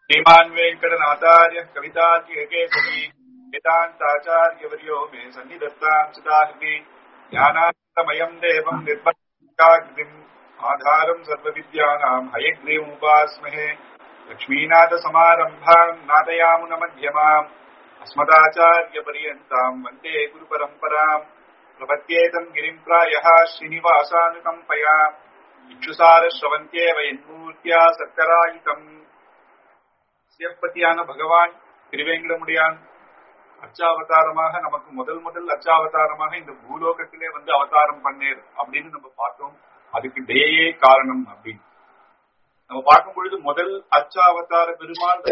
श्रीमान् वेङ्कटनाथार्यः कवितार्किकेसरी वेदान्ताचार्यवर्यो मे सन्निधत्ताम् चिदाहृति ज्ञानानन्दमयम् देवम् निर्मलाकृतिम् आधारम् सर्वविद्यानाम् हयग्रीवमुपास्महे लक्ष्मीनाथसमारम्भाम् नादयामुनमध्यमाम् अस्मदाचार्यपर्यन्ताम् वन्दे गुरुपरम्पराम् प्रपद्येतम् गिरिम् प्रायः श्रीनिवासानुकम्पया இச்சுசாரஸ்ரவந்தேவ என்மூர்த்தியா சக்கராயுதம் சிவப்பதியான பகவான் திருவேங்கடமுடியான் அச்சாவதாரமாக நமக்கு முதல் முதல் அச்சாவதாரமாக இந்த பூலோகத்திலே வந்து அவதாரம் பண்ணேர் அப்படின்னு நம்ம பார்த்தோம் அதுக்கு தேயே காரணம் அப்படின்னு நம்ம பார்க்கும் பொழுது முதல் அச்சாவதார பெருமாள்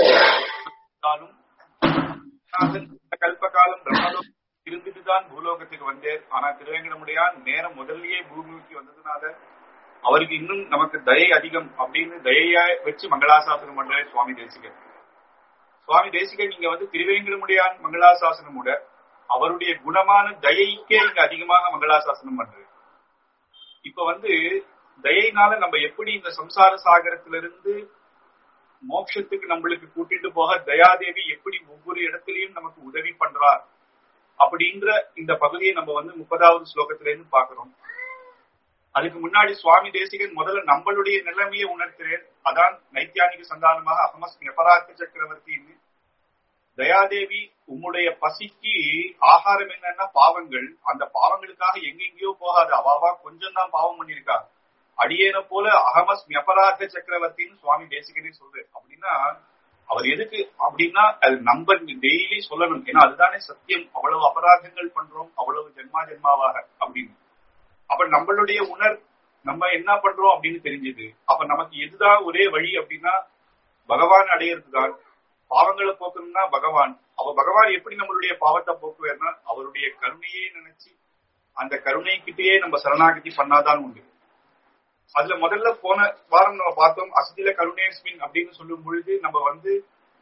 கல்பகாலம் பிரம்மலோகம் இருந்துட்டு தான் பூலோகத்துக்கு வந்தேர் ஆனா திருவேங்கடமுடியான் நேரம் முதல்லயே பூமிக்கு வந்ததுனால அவருக்கு இன்னும் நமக்கு தயை அதிகம் அப்படின்னு தயையா வச்சு மங்களாசாசனம் பண்றாரு சுவாமி தேசிகர் சுவாமி தேசிகர் நீங்க வந்து திருவேங்கடமுடியான் மங்களாசாசனம் கூட அவருடைய குணமான தயைக்கே இங்க அதிகமாக மங்களாசாசனம் பண்றாரு இப்ப வந்து தயைனால நம்ம எப்படி இந்த சம்சார சாகரத்திலிருந்து மோட்சத்துக்கு நம்மளுக்கு கூட்டிட்டு போக தயாதேவி எப்படி ஒவ்வொரு இடத்திலையும் நமக்கு உதவி பண்றார் அப்படின்ற இந்த பகுதியை நம்ம வந்து முப்பதாவது ஸ்லோகத்தில இருந்து பாக்குறோம் அதுக்கு முன்னாடி சுவாமி தேசிகன் முதல்ல நம்மளுடைய நிலைமையை உணர்கிறேன் அதான் நைத்தியானிக சந்தானமாக அகமஸ் நெபராத்த சக்கரவர்த்தின்னு தயாதேவி உம்முடைய பசிக்கு ஆகாரம் என்னன்னா பாவங்கள் அந்த பாவங்களுக்காக எங்கெங்கயோ போகாது அவாவா கொஞ்சம் தான் பாவம் பண்ணிருக்கா அடியேன போல அகமஸ் நெபராத்த சக்கரவர்த்தின்னு சுவாமி தேசிகனே சொல்றாரு அப்படின்னா அவர் எதுக்கு அப்படின்னா அது நம்ம டெய்லி சொல்லணும் ஏன்னா அதுதானே சத்தியம் அவ்வளவு அபராதங்கள் பண்றோம் அவ்வளவு ஜென்மா ஜென்மாவாக அப்படின்னு அப்ப நம்மளுடைய உணர் நம்ம என்ன பண்றோம் அப்படின்னு தெரிஞ்சது அப்ப நமக்கு எதுதான் ஒரே வழி அப்படின்னா பகவான் அடையிறது தான் பாவங்களை போக்கணும்னா பகவான் அவ பகவான் எப்படி நம்மளுடைய பாவத்தை போக்குவேர்னா அவருடைய கருணையே நினைச்சு அந்த கருணை கிட்டேயே நம்ம சரணாகதி பண்ணாதான் உண்டு அதுல முதல்ல போன வாரம் நம்ம பார்த்தோம் அசதில கருணேஸ்மின் அப்படின்னு சொல்லும் பொழுது நம்ம வந்து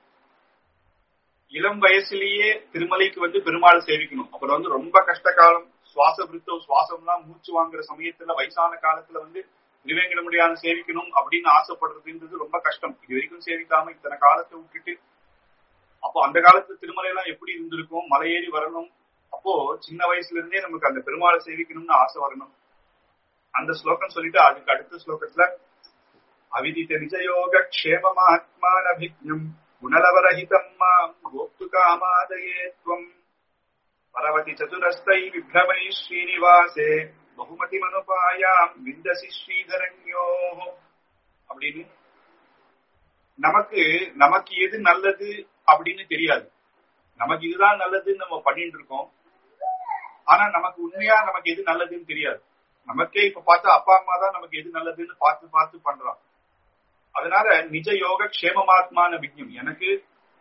இளம் வயசுலயே திருமலைக்கு வந்து பெருமாள் சேவிக்கணும் அப்புறம் வந்து ரொம்ப கஷ்ட காலம் சுவாச விருத்தோ சுவாசம்லாம் மூச்சு வாங்குற சமயத்துல வயசான காலத்துல வந்து திருவேங்கடமுடியான சேவிக்கணும் அப்படின்னு ஆசைப்படுறதுன்றது ரொம்ப கஷ்டம் இது வரைக்கும் சேவிக்காம இத்தனை காலத்தை விட்டுட்டு அப்போ அந்த காலத்துல திருமலை எல்லாம் எப்படி இருந்திருக்கும் மலையேறி வரணும் அப்போ சின்ன வயசுல இருந்தே நமக்கு அந்த பெருமாளை சேவிக்கணும்னு ஆசை வரணும் அந்த ஸ்லோகம் சொல்லிட்டு அதுக்கு அடுத்த ஸ்லோகத்துல அவிதித்த நிஜயோக க்ஷேமமாத்மானபிஜம் குணலவரஹிதம் மாம் கோப்து காமாதயே துவம் பரவதி சதுரஸ்தை விப்ரமை ஸ்ரீனிவாசே பகுமதி மனுபாயாம் விந்தசி ஸ்ரீதரண்யோ அப்படின்னு நமக்கு நமக்கு எது நல்லது அப்படின்னு தெரியாது நமக்கு இதுதான் நல்லதுன்னு நம்ம பண்ணிட்டு இருக்கோம் ஆனா நமக்கு உண்மையா நமக்கு எது நல்லதுன்னு தெரியாது நமக்கே இப்ப பார்த்தா அப்பா அம்மா தான் நமக்கு எது நல்லதுன்னு பார்த்து பார்த்து பண்றோம் அதனால நிஜ யோக க்ஷேமமாத்மான விஜயம் எனக்கு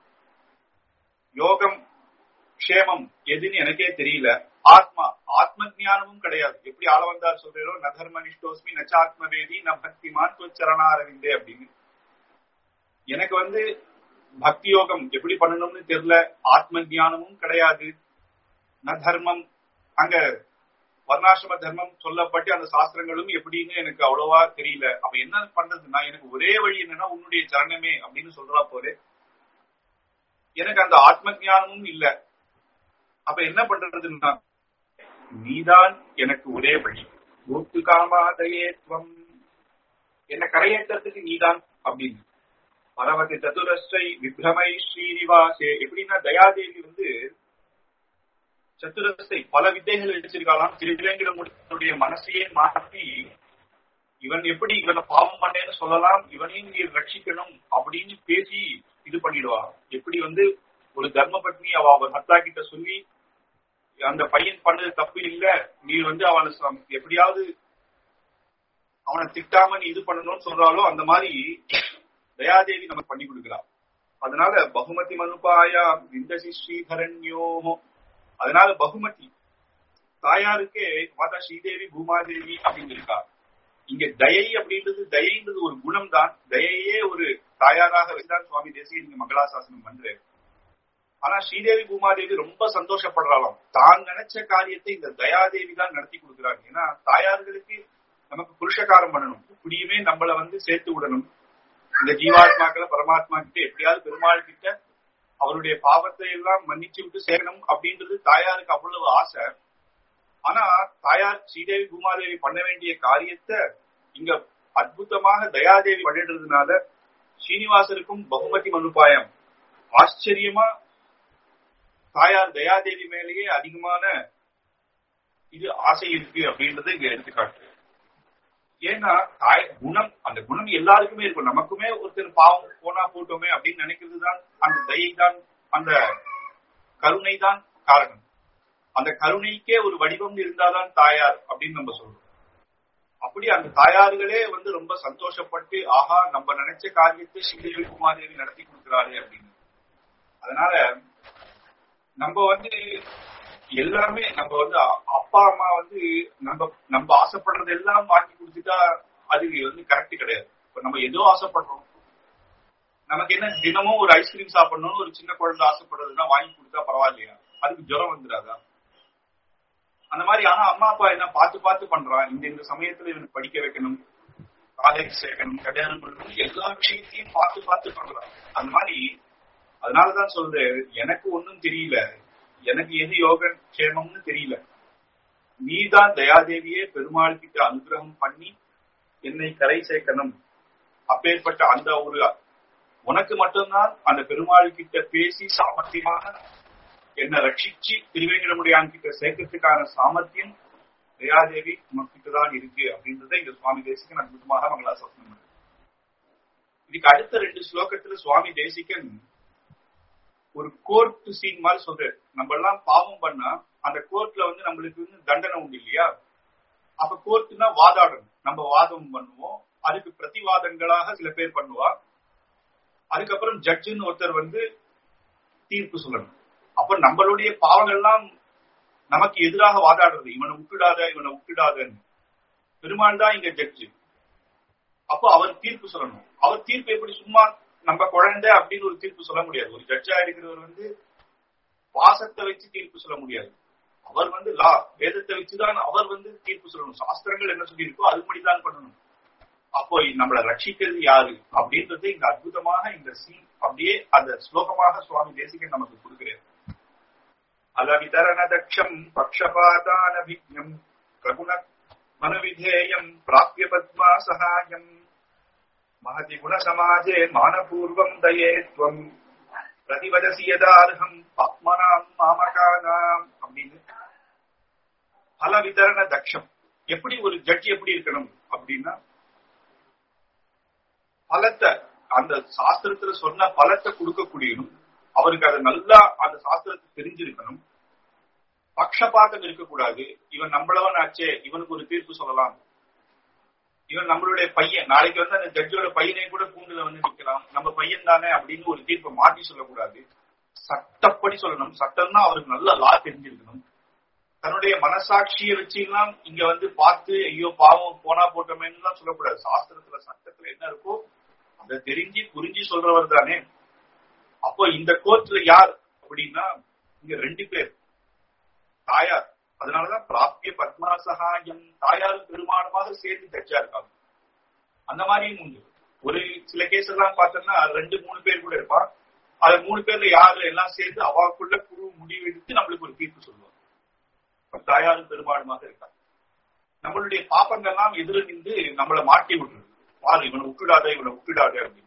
யோகம் க்ஷேமம் எதுன்னு எனக்கே தெரியல ஆத்மா ஆத்ம ஜானமும் கிடையாது எப்படி ஆளவந்தார் சொல்றோ நதர்ம நிஷ்டோஸ்மி நச்சாத்ம வேதி ந பக்திமான் சரணாரவிந்தே அப்படின்னு எனக்கு வந்து பக்தி யோகம் எப்படி பண்ணணும்னு தெரியல ஆத்ம ஜானமும் கிடையாது ந தர்மம் அங்க வர்ணாசிரம தர்மம் சொல்லப்பட்டு அந்த சாஸ்திரங்களும் எப்படின்னு எனக்கு அவ்வளவா தெரியல அப்ப என்ன பண்றதுன்னா எனக்கு ஒரே வழி என்னன்னா உன்னுடைய சரணமே அப்படின்னு சொல்றா போலே எனக்கு அந்த ஆத்ம ஜானமும் இல்ல அப்ப என்ன பண்றதுன்னா நீதான் எனக்கு ஒரே வழி மூத்து காமாதயேத்வம் என்ன கரையேற்றத்துக்கு நீதான் அப்படின்னு பரவதி சதுரஸ்ரை விப்ரமை ஸ்ரீனிவாசே எப்படின்னா தயாதேவி வந்து சத்துரஸ்தை பல வித்தைகள் வச்சிருக்காளாம் திருவேங்கடமுடைய மனசையே மாற்றி இவன் எப்படி இவனை பாவம் பண்ணேன்னு சொல்லலாம் இவனையும் நீ ரட்சிக்கணும் அப்படின்னு பேசி இது பண்ணிடுவா எப்படி வந்து ஒரு தர்ம பத்னி அவ அவன் ஹத்தா கிட்ட சொல்லி அந்த பையன் பண்ணது தப்பு இல்ல நீ வந்து அவனை எப்படியாவது அவனை திட்டாம நீ இது பண்ணணும்னு சொல்றாலோ அந்த மாதிரி தயாதேவி நமக்கு பண்ணி கொடுக்கிறா அதனால பகுமதி மனுபாயா விந்தசி ஸ்ரீதரண்யோ அதனால பகுமதி தாயாருக்கே மாதா ஸ்ரீதேவி பூமாதேவி அப்படின்னு இருக்கா இங்க தயை அப்படின்றது தயைன்றது ஒரு குணம் தான் தயையே ஒரு தாயாராக வச்சுதான் சுவாமி தேசிய நீங்க மங்களாசாசனம் பண்றாரு ஆனா ஸ்ரீதேவி பூமாதேவி ரொம்ப சந்தோஷப்படுறாளாம் தான் நினைச்ச காரியத்தை இந்த தயாதேவி தான் நடத்தி கொடுக்குறாங்க ஏன்னா தாயார்களுக்கு நமக்கு புருஷகாரம் பண்ணணும் இப்படியுமே நம்மள வந்து சேர்த்து விடணும் இந்த ஜீவாத்மாக்களை பரமாத்மா கிட்ட எப்படியாவது பெருமாள் கிட்ட அவருடைய பாவத்தை எல்லாம் மன்னிச்சு விட்டு சேரணும் அப்படின்றது தாயாருக்கு அவ்வளவு ஆசை ஆனா தாயார் ஸ்ரீதேவி பூமாதேவி பண்ண வேண்டிய காரியத்தை இங்க அற்புதமாக தயாதேவி பண்ணிடுறதுனால ஸ்ரீனிவாசருக்கும் பகுமதி மனுபாயம் ஆச்சரியமா தாயார் தயாதேவி மேலேயே அதிகமான இது ஆசை இருக்கு அப்படின்றத இங்க எடுத்துக்காட்டு ஏன்னா தாய் குணம் அந்த குணம் எல்லாருக்குமே இருக்கும் நமக்குமே ஒருத்தர் பாவம் போனா போட்டோமே அப்படின்னு நினைக்கிறது தான் அந்த தயை தான் அந்த கருணை தான் காரணம் அந்த கருணைக்கே ஒரு வடிவம் இருந்தாதான் தாயார் அப்படின்னு நம்ம சொல்றோம் அப்படி அந்த தாயார்களே வந்து ரொம்ப சந்தோஷப்பட்டு ஆஹா நம்ம நினைச்ச காரியத்தை ஸ்ரீதேவி குமாரேவி நடத்தி கொடுக்கிறாரு அப்படின்னு அதனால நம்ம வந்து எல்லாமே நம்ம வந்து அ- அப்பா அம்மா வந்து நம்ம நம்ம ஆசைப்படுறது எல்லாம் வாங்கி கொடுத்துட்டா அது வந்து கரெக்ட் கிடையாது இப்ப நம்ம ஏதோ ஆசைப்படுறோம் நமக்கு என்ன தினமும் ஒரு ஐஸ்கிரீம் சாப்பிடணும்னு ஒரு சின்ன குழந்தை ஆசைப்படுறதுன்னா வாங்கி கொடுத்தா பரவாயில்லையா அதுக்கு ஜுரம் வந்துடாதா அந்த மாதிரி ஆனா அம்மா அப்பா என்ன பார்த்து பார்த்து பண்றான் இந்த இந்த சமயத்துல இவனுக்கு படிக்க வைக்கணும் காலேஜ் சேர்க்கணும் கல்யாணம் பண்ணணும் எல்லா விஷயத்தையும் பார்த்து பார்த்து பண்றான் அந்த மாதிரி அதனாலதான் சொல்றேன் எனக்கு ஒண்ணும் தெரியல எனக்கு எது யோக க்ஷேமம்னு தெரியல நீதான் தயாதேவியே பெருமாள் கிட்ட அனுகிரகம் பண்ணி என்னை கரை சேர்க்கணும் அப்பேற்பட்ட அந்த ஒரு உனக்கு மட்டும்தான் அந்த பெருமாள் கிட்ட பேசி சாமர்த்தியமாக என்னை ரட்சிச்சு திருவேங்கடமுடியான் கிட்ட சேர்க்கறதுக்கான சாமர்த்தியம் தயாதேவி உனக்கிட்ட தான் இருக்கு அப்படின்றத இங்க சுவாமி தேசிகன் அற்புதமாக மங்களாசாசனம் பண்றார். இதுக்கு அடுத்த ரெண்டு ஸ்லோகத்துல சுவாமி தேசிகன் ஒரு கோர்ட் சீன் மாதிரி சொல்றாரு நம்ம எல்லாம் பாவம் பண்ணா அந்த கோர்ட்ல வந்து நம்மளுக்கு வந்து தண்டனை உண்டு இல்லையா அப்ப கோர்ட்னா வாதாடணும் நம்ம வாதம் பண்ணுவோம் அதுக்கு பிரதிவாதங்களாக சில பேர் பண்ணுவா அதுக்கப்புறம் ஜட்ஜுன்னு ஒருத்தர் வந்து தீர்ப்பு சொல்லணும் அப்ப நம்மளுடைய பாவங்கள்லாம் நமக்கு எதிராக வாதாடுறது இவனை விட்டுடாத இவனை விட்டுடாதன்னு பெருமாள் தான் இங்க ஜட்ஜு அப்போ அவர் தீர்ப்பு சொல்லணும் அவர் தீர்ப்பு எப்படி சும்மா நம்ம குழந்தை அப்படின்னு ஒரு தீர்ப்பு சொல்ல முடியாது ஒரு ஜட்ஜா இருக்கிறவர் வந்து பாசத்தை வச்சு தீர்ப்பு சொல்ல முடியாது அவர் வந்து லா வேதத்தை வச்சுதான் அவர் வந்து தீர்ப்பு சொல்லணும் சாஸ்திரங்கள் என்ன சொல்லியிருக்கோ அதுபடிதான் பண்ணணும் அப்போ நம்மளை ரட்சிக்கிறது யாரு அப்படின்றது இங்க அற்புதமாக இந்த சீன் அப்படியே அந்த ஸ்லோகமாக சுவாமி தேசிகன் நமக்கு கொடுக்கிறார் அலவிதரண தக்ஷம் பக்ஷபாதானபிஜம் பிரகுண மனுவிதேயம் பிராபிய பத்மா சகாயம் மகதி குணசமாஜே மானபூர்வம் தயே துவம் பிரதிவதசி யதார்ஹம் பாப்மனாம் மாமகானாம் அப்படின்னு பல விதரண தக்ஷம் எப்படி ஒரு ஜட்ஜி எப்படி இருக்கணும் அப்படின்னா பலத்தை அந்த சாஸ்திரத்துல சொன்ன பலத்தை கொடுக்கக்கூடியணும் அவருக்கு அதை நல்லா அந்த சாஸ்திரத்தை தெரிஞ்சிருக்கணும் பக்ஷபாதம் இருக்கக்கூடாது இவன் நம்மளவன் ஆச்சே இவனுக்கு ஒரு தீர்ப்பு சொல்லலாம் இவன் நம்மளுடைய பையன் நாளைக்கு வந்து அந்த ஜட்ஜோட பையனை கூட கூண்டுல வந்து நிக்கலாம் நம்ம பையன் தானே அப்படின்னு ஒரு தீர்ப்பை மாற்றி சொல்லக்கூடாது சட்டப்படி சொல்லணும் சட்டம்னா அவருக்கு நல்ல லா தெரிஞ்சிருக்கணும் தன்னுடைய மனசாட்சியை வச்சு எல்லாம் இங்க வந்து பார்த்து ஐயோ பாவம் போனா போட்டோமேன்னு எல்லாம் சொல்லக்கூடாது சாஸ்திரத்துல சட்டத்துல என்ன இருக்கோ அதை தெரிஞ்சு புரிஞ்சு சொல்றவர் தானே அப்போ இந்த கோர்ட்ல யார் அப்படின்னா இங்க ரெண்டு பேர் தாயார் அதனாலதான் பிராப்திய பத்மா சகாயம் தாயார் பெருமானமாக சேர்ந்து ஜட்ஜா இருக்காங்க அந்த மாதிரியும் உண்டு ஒரு சில கேஸ் எல்லாம் பார்த்தோம்னா ரெண்டு மூணு பேர் கூட இருப்பான் அது மூணு பேர்ல யாரு எல்லாம் சேர்ந்து அவாக்குள்ள குழு முடிவெடுத்து நம்மளுக்கு ஒரு தீர்ப்பு சொல்லுவாங்க இப்ப தாயாரும் பெருமாளுமாக இருக்காங்க நம்மளுடைய பாப்பங்கள்லாம் எதிர நின்று நம்மளை மாட்டி விட்டுருது பாரு இவனை விட்டுடாத இவனை விட்டுடாத அப்படின்னு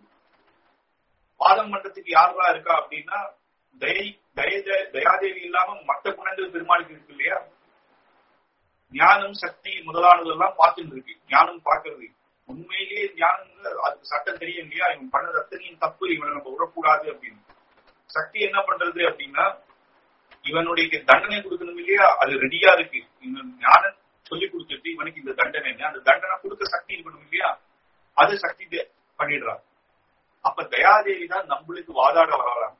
வாதம் பண்றதுக்கு யாரெல்லாம் இருக்கா அப்படின்னா தயை தய தயாதேவி இல்லாம மற்ற குணங்கள் பெருமாளுக்கு இருக்கு இல்லையா ஞானம் சக்தி முதலானதெல்லாம் பார்த்துட்டு இருக்கு ஞானம் பார்க்கறது உண்மையிலேயே ஞானம் அதுக்கு சட்டம் தெரியும் இல்லையா இவன் பண்ணது அத்தனையும் தப்பு இவனை நம்ம விடக்கூடாது அப்படின்னு சக்தி என்ன பண்றது அப்படின்னா இவனுடைய தண்டனை கொடுக்கணும் இல்லையா அது ரெடியா இருக்கு இவன் ஞானம் சொல்லி கொடுத்துட்டு இவனுக்கு இந்த தண்டனை அந்த தண்டனை கொடுக்க சக்தி இருக்கணும் இல்லையா அது சக்தி பண்ணிடுறான் அப்ப தயாதேவி தான் நம்மளுக்கு வாதாட வரலாம்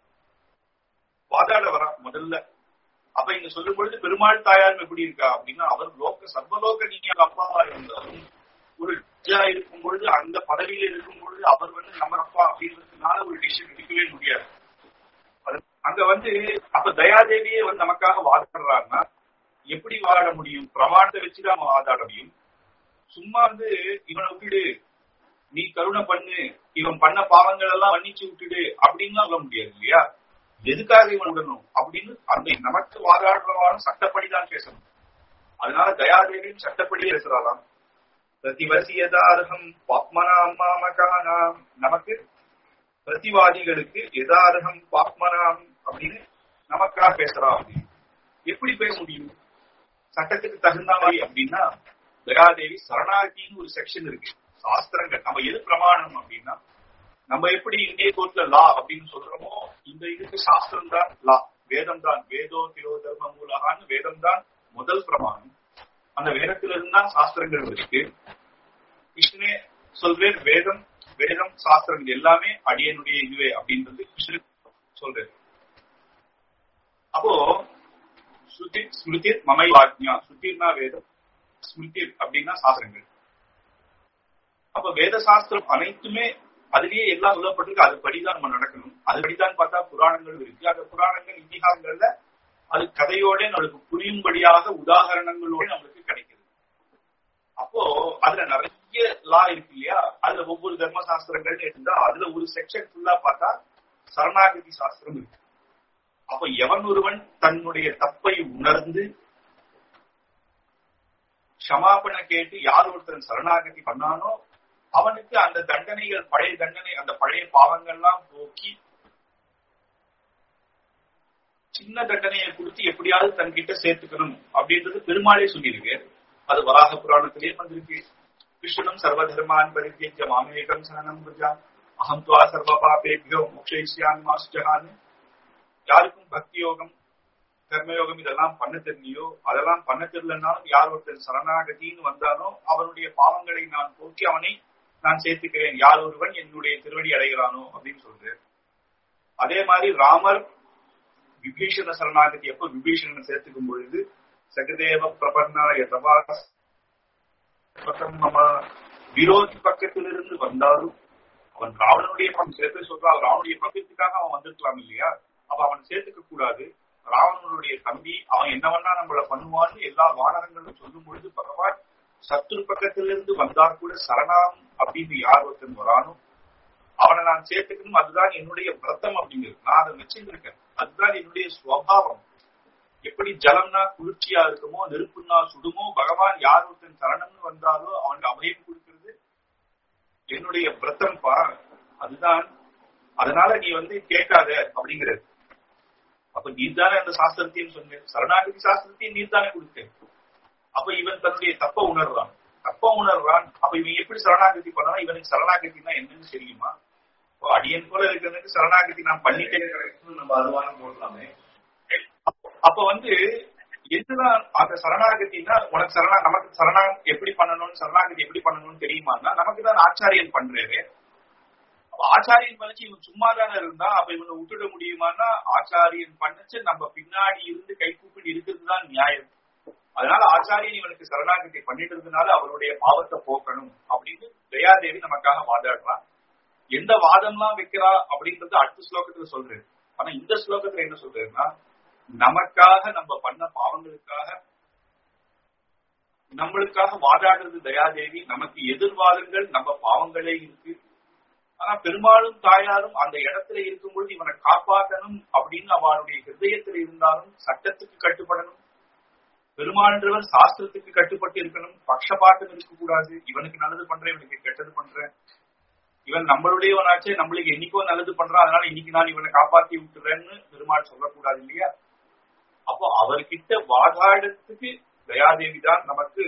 வாதாட வரா முதல்ல அப்ப இங்க சொல்லும் பொழுது பெருமாள் தாயார் எப்படி இருக்கா அப்படின்னா அவர் லோக சர்வலோக நீங்க அப்பாவா இருந்தாலும் ஒரு ஜட்ஜா இருக்கும் பொழுது அந்த பதவியில இருக்கும் பொழுது அவர் வந்து நம்ம அப்பா அப்படின்றதுனால ஒரு டிசிஷன் எடுக்கவே முடியாது அங்க வந்து அப்ப தயாதேவியே வந்து நமக்காக வாதாடுறாருன்னா எப்படி வாதாட முடியும் பிரமாணத்தை வச்சுதான் வாதாட முடியும் சும்மா வந்து இவனை விட்டுடு நீ கருணை பண்ணு இவன் பண்ண பாவங்கள் எல்லாம் மன்னிச்சு விட்டுடு அப்படின்னு சொல்ல முடியாது இல்லையா எதுக்காக இவன் விடணும் அப்படின்னு அந்த நமக்கு வாதாடுறவான சட்டப்படிதான் பேசணும் அதனால தயாதேவியும் சட்டப்படி பேசுறாளாம் பிரதிவசியதார்ஹம் பாப்மனாம் மாமகானாம் நமக்கு பிரதிவாதிகளுக்கு எதார்ஹம் பாப்மனாம் அப்படின்னு நமக்காக பேசுறா அப்படின்னு எப்படி பேச முடியும் சட்டத்துக்கு தகுந்த மாதிரி அப்படின்னா தயாதேவி சரணாகின்னு ஒரு செக்ஷன் இருக்கு சாஸ்திரங்கள் நம்ம எது பிரமாணம் அப்படின்னா நம்ம எப்படி இந்திய கோர்ட்ல லா அப்படின்னு சொல்றோமோ இந்த இதுக்கு சாஸ்திரம் தான் லா வேதம் தான் வேதோ திரோ தர்ம மூலகான்னு வேதம் தான் முதல் பிரமாணம் அந்த வேதத்துல இருந்து தான் சாஸ்திரங்கள் இருக்கு கிருஷ்ணனே சொல்றேன் வேதம் வேதம் சாஸ்திரங்கள் எல்லாமே அடியனுடைய இதுவே அப்படின்றது கிருஷ்ணன் சொல்றேன் அப்போ ஸ்ருதி ஸ்மிருதி மமை வாக்ஞா ஸ்ருதிர்னா வேதம் ஸ்மிருதி அப்படின்னா சாஸ்திரங்கள் அப்ப வேத சாஸ்திரம் அனைத்துமே அதுலயே எல்லாம் சொல்லப்பட்டிருக்கு அது படிதான் நம்ம நடக்கணும் அது படிதான் பார்த்தா புராணங்கள் இருக்கு அந்த புராணங்கள் இதிகாசங்கள்ல அது கதையோட நம்மளுக்கு புரியும்படியாக உதாகரணங்களோட நம்மளுக்கு கிடைக்குது அப்போ அதுல நிறைய லா இருக்கு இல்லையா அதுல ஒவ்வொரு தர்ம சாஸ்திரங்கள் இருந்தா அதுல ஒரு செக்ஷன் ஃபுல்லா பார்த்தா சரணாகதி சாஸ்திரம் இருக்கு அப்ப எவன் ஒருவன் தன்னுடைய தப்பை உணர்ந்து க்ஷமாபண கேட்டு யார் ஒருத்தன் சரணாகதி பண்ணானோ அவனுக்கு அந்த தண்டனைகள் பழைய தண்டனை அந்த பழைய பாவங்கள்லாம் போக்கி சின்ன தண்டனையை கொடுத்து எப்படியாவது தன்கிட்ட சேர்த்துக்கணும் அப்படின்றது பெருமாளே சொல்லியிருக்கு அது வராக புராணத்திலே வந்திருக்கு கிருஷ்ணனும் சர்வதர்மான் பரித்திய மாமேகம் சரணம் புஜா அகம் துவா சர்வ பாபேபியோ மோக்ஷயிஷ்யாமி மாஸ்டகான்னு யாருக்கும் பக்தி யோகம் கர்மயோகம் இதெல்லாம் பண்ண தெரியலையோ அதெல்லாம் பண்ண தெரியலனாலும் யார் ஒருத்தர் சரணாகதின்னு வந்தானோ அவனுடைய பாவங்களை நான் போக்கி அவனை நான் சேர்த்துக்கிறேன் யார் ஒருவன் என்னுடைய திருவடி அடைகிறானோ அப்படின்னு சொல்றேன் அதே மாதிரி ராமர் விபீஷண சரணாகதி எப்ப விபீஷணனை சேர்த்துக்கும் பொழுது சகதேவ பிரபன்னாய தபா விரோதி பக்கத்திலிருந்து வந்தாலும் அவன் ராவணனுடைய பக்கம் சில பேர் சொல்றான் ராவனுடைய பக்கத்துக்காக அவன் வந்திருக்கலாம் இல்லையா அப்ப அவன் சேர்த்துக்க கூடாது ராவணனுடைய தம்பி அவன் என்ன வேணா நம்மள பண்ணுவான்னு எல்லா வானரங்களும் சொல்லும் பொழுது பகவான் சத்துரு பக்கத்திலிருந்து வந்தா கூட சரணாம் அப்படின்னு யார் ஒருத்தன் வரானோ அவனை நான் சேர்த்துக்கணும் அதுதான் என்னுடைய விரதம் அப்படிங்கிறது நான் அதை வச்சிருக்கேன் அதுதான் என்னுடைய சுவாவம் எப்படி ஜலம்னா குளிர்ச்சியா இருக்குமோ நெருப்புன்னா சுடுமோ பகவான் யார் ஒருத்தன் சரணம்னு வந்தாலோ அவனுக்கு அபயம் கொடுக்கிறது என்னுடைய விரதம் பா அதுதான் அதனால நீ வந்து கேட்காத அப்படிங்கிறது அப்ப நீர்தானே அந்த சாஸ்திரத்தையும் சொன்னேன் சரணாகதி சாஸ்திரத்தையும் நீர்தானே கொடுத்தேன் அப்ப இவன் தன்னுடைய தப்ப உணர்றான் தப்ப உணர்றான் அப்ப இவன் எப்படி சரணாகதி பண்ணா இவனுக்கு சரணாகதினா என்னன்னு தெரியுமா அடியன் போல இருக்கிறதுக்கு சரணாகதி நான் பண்ணிட்டேன் நம்ம அதுவான போடலாமே அப்ப வந்து எதுதான் அந்த சரணாகதினா உனக்கு சரணா நமக்கு சரணா எப்படி பண்ணணும்னு சரணாகதி எப்படி பண்ணணும்னு தெரியுமான்னா நமக்கு தான் ஆச்சாரியன் பண்றாரு ஆச்சாரியன் பண்ணிச்சு இவன் சும்மா தானே இருந்தா அப்ப இவனை விட்டுட முடியுமான்னா ஆச்சாரியன் பண்ணிச்சு நம்ம பின்னாடி இருந்து கை கூப்பிட்டு இருக்கிறது தான் நியாயம் அதனால ஆச்சாரியன் இவனுக்கு சரணாகதி பண்ணிடுறதுனால அவருடைய பாவத்தை போக்கணும் அப்படின்னு தயாதேவி நமக்காக வாதாடுறான் எந்த வாதம்லாம் வைக்கிறா அப்படின்றது அடுத்த ஸ்லோகத்துல சொல்றேன் ஆனா இந்த ஸ்லோகத்துல என்ன சொல்றேன்னா நமக்காக நம்ம பண்ண பாவங்களுக்காக நம்மளுக்காக வாதாடுறது தயாதேவி நமக்கு எதிர்வாதங்கள் நம்ம பாவங்களே இருக்கு ஆனா பெரும்பாலும் தாயாரும் அந்த இடத்துல இருக்கும் பொழுது இவனை காப்பாற்றணும் அப்படின்னு அவளுடைய ஹிருதயத்தில் இருந்தாலும் சட்டத்துக்கு கட்டுப்படணும் பெருமான்றவர் சாஸ்திரத்துக்கு கட்டுப்பட்டு இருக்கணும் பக்ஷபாட்டம் இருக்கக்கூடாது இவனுக்கு நல்லது பண்றேன் இவனுக்கு கெட்டது பண்றேன் இவன் நம்மளுடையவனாச்சே நம்மளுக்கு என்னைக்கோ நல்லது பண்றான் அதனால இன்னைக்கு நான் இவனை காப்பாத்தி விட்டுறேன்னு பெருமாள் சொல்லக்கூடாது இல்லையா அப்போ அவர்கிட்ட வாதாடத்துக்கு தயாதேவி தான் நமக்கு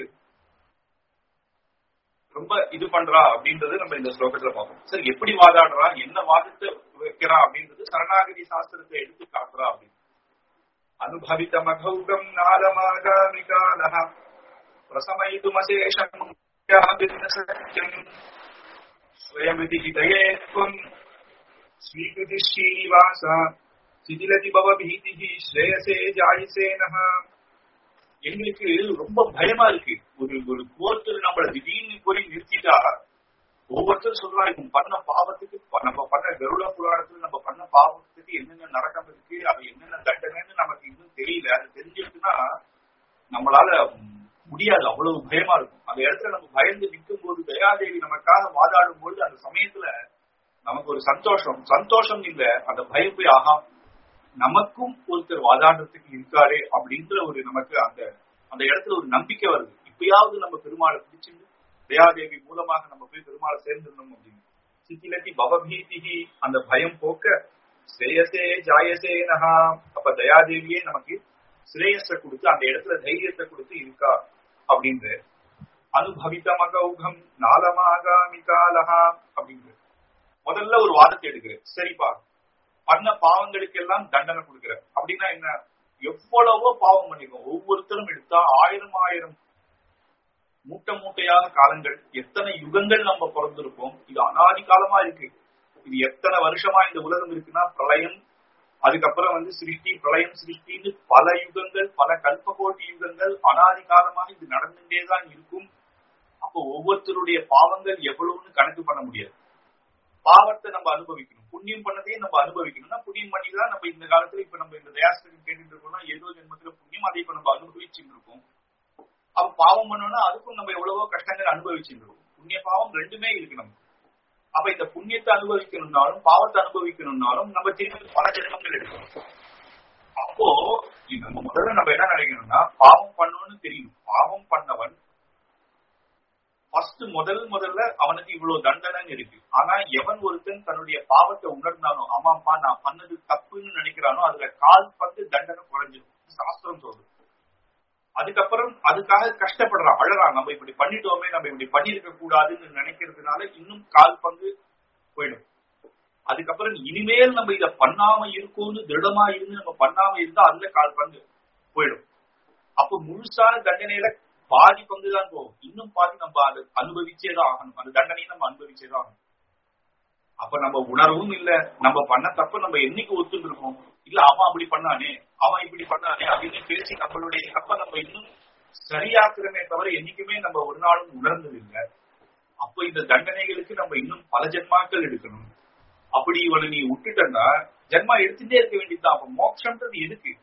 ரொம்ப இது பண்றா அப்படின்றது நம்ம இந்த ஸ்லோகத்துல பார்ப்போம் சரி எப்படி வாதாடுறா என்ன வாதத்தை வைக்கிறா அப்படின்றது சரணாகதி சாஸ்திரத்தை எடுத்து காட்டுறா அப்படின்னு அனுபவித்தமகௌகம் நாதமாகாமிகாலः பிரசமயிதுமசேஷம் சத்தியம் ஸ்வயமிதி ஹிதயே त्वम् ஸ்வீகிருதி ஸ்ரீனிவாச சிதிலதி பவ பீதிஹி ஸ்ரேயசே ஜாயிசேனஹ எங்களுக்கு ரொம்ப பயமா இருக்கு ஒரு ஒரு கோர்ட்டு நம்மள திடீர்னு போய் நிறுத்திட்டா ஒவ்வொருத்தரும் சொல்றா இவன் பண்ண பாவத்துக்கு நம்ம பண்ண கருட புராணத்துல நம்ம பண்ண பாவத்துக்கு என்னென்ன நடக்கம் இருக்கு அது என்னென்ன தண்டனைன்னு நமக்கு இன்னும் தெரியல அது தெரிஞ்சிருக்குன்னா நம்மளால முடியாது அவ்வளவு பயமா இருக்கும் அந்த இடத்துல நம்ம பயந்து நிற்கும் போது தயாதேவி நமக்காக வாதாடும் பொழுது அந்த சமயத்துல நமக்கு ஒரு சந்தோஷம் சந்தோஷம் இல்ல அந்த பயம் போய் ஆகா நமக்கும் ஒருத்தர் வாதாடுறதுக்கு இருக்காரே அப்படின்ற ஒரு நமக்கு அந்த அந்த இடத்துல ஒரு நம்பிக்கை வருது இப்பயாவது நம்ம பெருமாளை பிடிச்சிருந்து தயாதேவி மூலமாக நம்ம போய் பெருமாளை சேர்ந்துடணும் அப்படின்னு சித்திலத்தி பவபீதிகி அந்த பயம் போக்க ஸ்ரேயசே ஜாயசே நகா அப்ப தயாதேவியே நமக்கு ஸ்ரேயஸ கொடுத்து அந்த இடத்துல தைரியத்தை கொடுத்து இருக்கா அப்படின்ற அனுபவிதமகௌகம் நாலமாகாமிகாலஹா அப்படின்ற முதல்ல ஒரு வாதத்தை எடுக்கிறேன் சரிப்பா பண்ண பாவங்களுக்கு எல்லாம் தண்டனை கொடுக்கிற அப்படின்னா என்ன எவ்வளவோ பாவம் பண்ணிருக்கோம் ஒவ்வொருத்தரும் எடுத்தா ஆயிரம் ஆயிரம் மூட்டை மூட்டையான காலங்கள் எத்தனை யுகங்கள் நம்ம பிறந்திருப்போம் இது அனாதி காலமா இருக்கு இது எத்தனை வருஷமா இந்த உலகம் இருக்குன்னா பிரளயம் அதுக்கப்புறம் வந்து சிருஷ்டி பிரளயம் சிருஷ்டின்னு பல யுகங்கள் பல கல்பகோட்டி யுகங்கள் அனாதி காலமாக இது நடந்துட்டே தான் இருக்கும் அப்போ ஒவ்வொருத்தருடைய பாவங்கள் எவ்வளவுன்னு கணக்கு பண்ண முடியாது பாவத்தை நம்ம அனுபவிக்கணும் புண்ணியம் பண்ணதையே நம்ம அனுபவிக்கணும்னா புண்ணியம் பண்ணி தான் நம்ம இந்த காலத்துல இப்ப நம்ம இந்த தயாஸ்திரம் கேட்டுட்டு இருக்கோம்னா ஏதோ ஜென்மத்துல புண்ணியம் அதை இப்ப நம்ம அனுபவிச்சுட்டு இருக்கோம் அப்ப பாவம் பண்ணோம்னா அதுக்கும் நம்ம எவ்வளவோ கஷ்டங்கள் அனுபவிச்சுட்டு இருக்கோம் புண்ணிய பாவம் ரெண்டுமே இருக்கு நம்ம அப்ப இந்த புண்ணியத்தை அனுபவிக்கணும்னாலும் பாவத்தை அனுபவிக்கணும்னாலும் நம்ம திரும்பி பல ஜென்மங்கள் எடுக்கணும் அப்போ நம்ம முதல்ல நம்ம என்ன நினைக்கணும்னா பாவம் பண்ணணும்னு தெரியும் பாவம் பண்ணவன் ஃபர்ஸ்ட் முதல் முதல்ல அவனுக்கு இவ்வளவு தண்டனை இருக்கு ஆனா எவன் ஒருத்தன் தன்னுடைய பாவத்தை உணர்ந்தானோ ஆமாப்பா நான் பண்ணது தப்புன்னு நினைக்கிறானோ அதுல கால் பந்து தண்டனை குறைஞ்சிடும் சாஸ்திரம் சொல்றது அதுக்கப்புறம் அதுக்காக கஷ்டப்படுறான் அழறான் நம்ம இப்படி பண்ணிட்டோமே நம்ம இப்படி பண்ணிருக்க கூடாதுன்னு நினைக்கிறதுனால இன்னும் கால் பங்கு போயிடும் அதுக்கப்புறம் இனிமேல் நம்ம இத பண்ணாம இருக்கோம்னு திருடமா இருந்து நம்ம பண்ணாம இருந்தா அதுல கால் பங்கு போயிடும் அப்ப முழுசான தண்டனையில பாதி பங்கு தான் போகும் இன்னும் பாதி நம்ம அதை அனுபவிச்சேதான் ஆகணும் அந்த தண்டனையை நம்ம அனுபவிச்சேதான் ஆகணும் அப்ப நம்ம உணர்வும் இல்ல நம்ம பண்ண தப்ப நம்ம என்னைக்கு ஒத்துட்டு இருக்கோம் இல்ல அவன் அப்படி பண்ணானே அவன் இப்படி பண்ணானே அப்படின்னு பேசி நம்மளுடைய தப்ப நம்ம இன்னும் சரியாக்குறமே தவிர என்னைக்குமே நம்ம ஒரு நாளும் உணர்ந்தது இல்லை அப்ப இந்த தண்டனைகளுக்கு நம்ம இன்னும் பல ஜென்மாக்கள் எடுக்கணும் அப்படி இவனை நீ விட்டுட்டன்னா ஜென்மா எடுத்துட்டே இருக்க வேண்டியதுதான் அப்ப மோட்சம்ன்றது எதுக்கு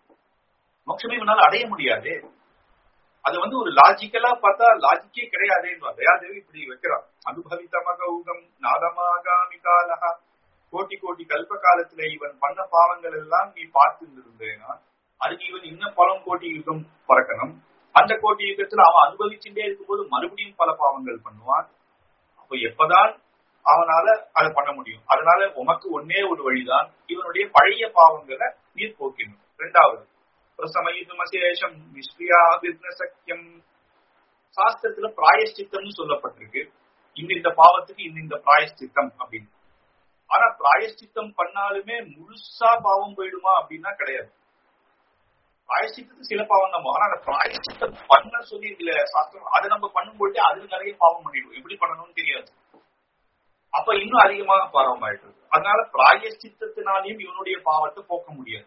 மோட்சமே இவனால அடைய முடியாது அது வந்து ஒரு லாஜிக்கலா பார்த்தா லாஜிக்கே கிடையாதுன்னு தயாதேவி இப்படி வைக்கிறான் அனுபவித்தமக ஊகம் நாதமாகாமிகாலகா கோட்டி கோட்டி கல்ப காலத்துல இவன் பண்ண பாவங்கள் எல்லாம் நீ பார்த்து இருந்தேனா அதுக்கு இவன் இன்னும் பலம் கோட்டி யுகம் பறக்கணும் அந்த கோட்டி யுகத்துல அவன் அனுபவிச்சுட்டே இருக்கும்போது மறுபடியும் பல பாவங்கள் பண்ணுவான் அப்ப எப்பதான் அவனால அதை பண்ண முடியும் அதனால உமக்கு ஒன்னே ஒரு வழிதான் இவனுடைய பழைய பாவங்களை நீர் போக்கணும் ரெண்டாவது பிரசமயிதுமசேஷம் நிஷ்கிரியா சக்கியம் சாஸ்திரத்துல பிராயஷ்சித்தம்னு சொல்லப்பட்டிருக்கு இந்த இந்த பாவத்துக்கு இந்த இந்த பிராயஷ்சித்தம் அப்படின்னு ஆனா பிராயஷ்சித்தம் பண்ணாலுமே முழுசா பாவம் போயிடுமா அப்படின்னா கிடையாது பிராயஷ்சித்தத்துக்கு சில பாவம் தான் ஆனா அந்த பிராயஷ்சித்தம் பண்ண சொல்லி இதுல சாஸ்திரம் அதை நம்ம பண்ணும்போது அதுல நிறைய பாவம் பண்ணிடுவோம் எப்படி பண்ணணும்னு தெரியாது அப்ப இன்னும் அதிகமாக பாவம் ஆயிடுது அதனால பிராயஷ்சித்தத்தினாலையும் இவனுடைய பாவத்தை போக்க முடியாது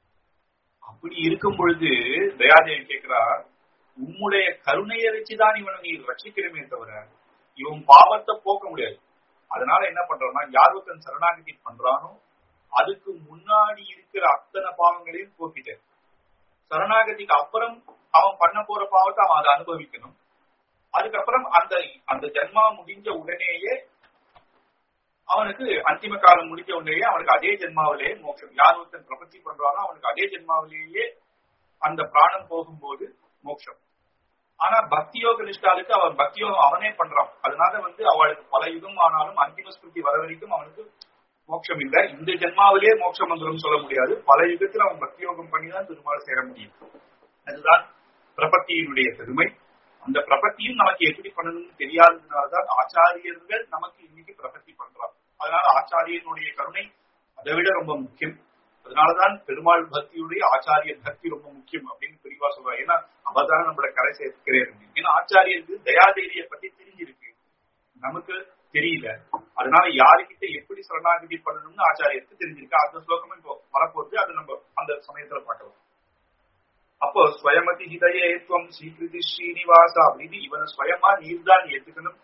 அப்படி இருக்கும் பொழுது தயாதேவி கேட்கிறா உம்முடைய கருணையை வச்சுதான் இவனை நீ ரட்சிக்கிறமே தவிர இவன் பாவத்தை போக்க முடியாது அதனால என்ன பண்றான்னா யார் ஒருத்தன் சரணாகதி பண்றானோ அதுக்கு முன்னாடி இருக்கிற அத்தனை பாவங்களையும் போக்கிட்டேன் சரணாகதிக்கு அப்புறம் அவன் பண்ண போற பாவத்தை அவன் அதை அனுபவிக்கணும் அதுக்கப்புறம் அந்த அந்த ஜென்மா முடிஞ்ச உடனேயே அவனுக்கு அந்திம காலம் முடிஞ்ச உடனேயே அவனுக்கு அதே ஜென்மாவிலேயே மோட்சம் யார் ஒருத்தன் பிரபத்தி பண்றானோ அவனுக்கு அதே ஜென்மாவிலேயே அந்த பிராணம் போகும்போது மோட்சம் ஆனா பக்தியோக நிஷ்டாலுக்கு அவன் பக்தியோகம் அவனே பண்றான் அதனால வந்து அவளுக்கு பல யுகம் ஆனாலும் அந்திம ஸ்மிருதி வர வரைக்கும் அவனுக்கு மோட்சம் இல்ல இந்த ஜென்மாவிலேயே மோட்சம் வந்துடும் சொல்ல முடியாது பல யுகத்தில் அவன் பக்தியோகம் பண்ணி தான் திருமால் சேர முடியும் அதுதான் பிரபத்தியினுடைய பெருமை அந்த பிரபத்தியும் நமக்கு எப்படி பண்ணணும்னு தெரியாததுனால்தான் ஆச்சாரியர்கள் நமக்கு இன்னைக்கு பிரபத்தி பண்றான் அதனால ஆச்சாரியனுடைய கருணை அதை விட ரொம்ப முக்கியம் அதனாலதான் பெருமாள் பக்தியுடைய ஆச்சாரிய பக்தி ரொம்ப முக்கியம் அப்படின்னு பிரிவா சொல்றாங்க ஏன்னா அவர் தானே நம்மள கரை சேர்க்கிறேன் ஏன்னா ஆச்சாரியருக்கு தயாதேவியை பத்தி தெரிஞ்சிருக்கு நமக்கு தெரியல அதனால யாருக்கிட்ட எப்படி சரணாகதி பண்ணணும்னு ஆச்சாரியருக்கு தெரிஞ்சிருக்கு அந்த ஸ்லோகமும் இப்போ வரப்போகுது அது நம்ம அந்த சமயத்துல பார்க்கலாம் அப்போ ஸ்வயமதி ஹிதயேத்வம் ஸ்ரீகிருதி ஸ்ரீனிவாசா அப்படின்னு இவனை ஸ்வயமா நீர்தான் ஏத்துக்கணும்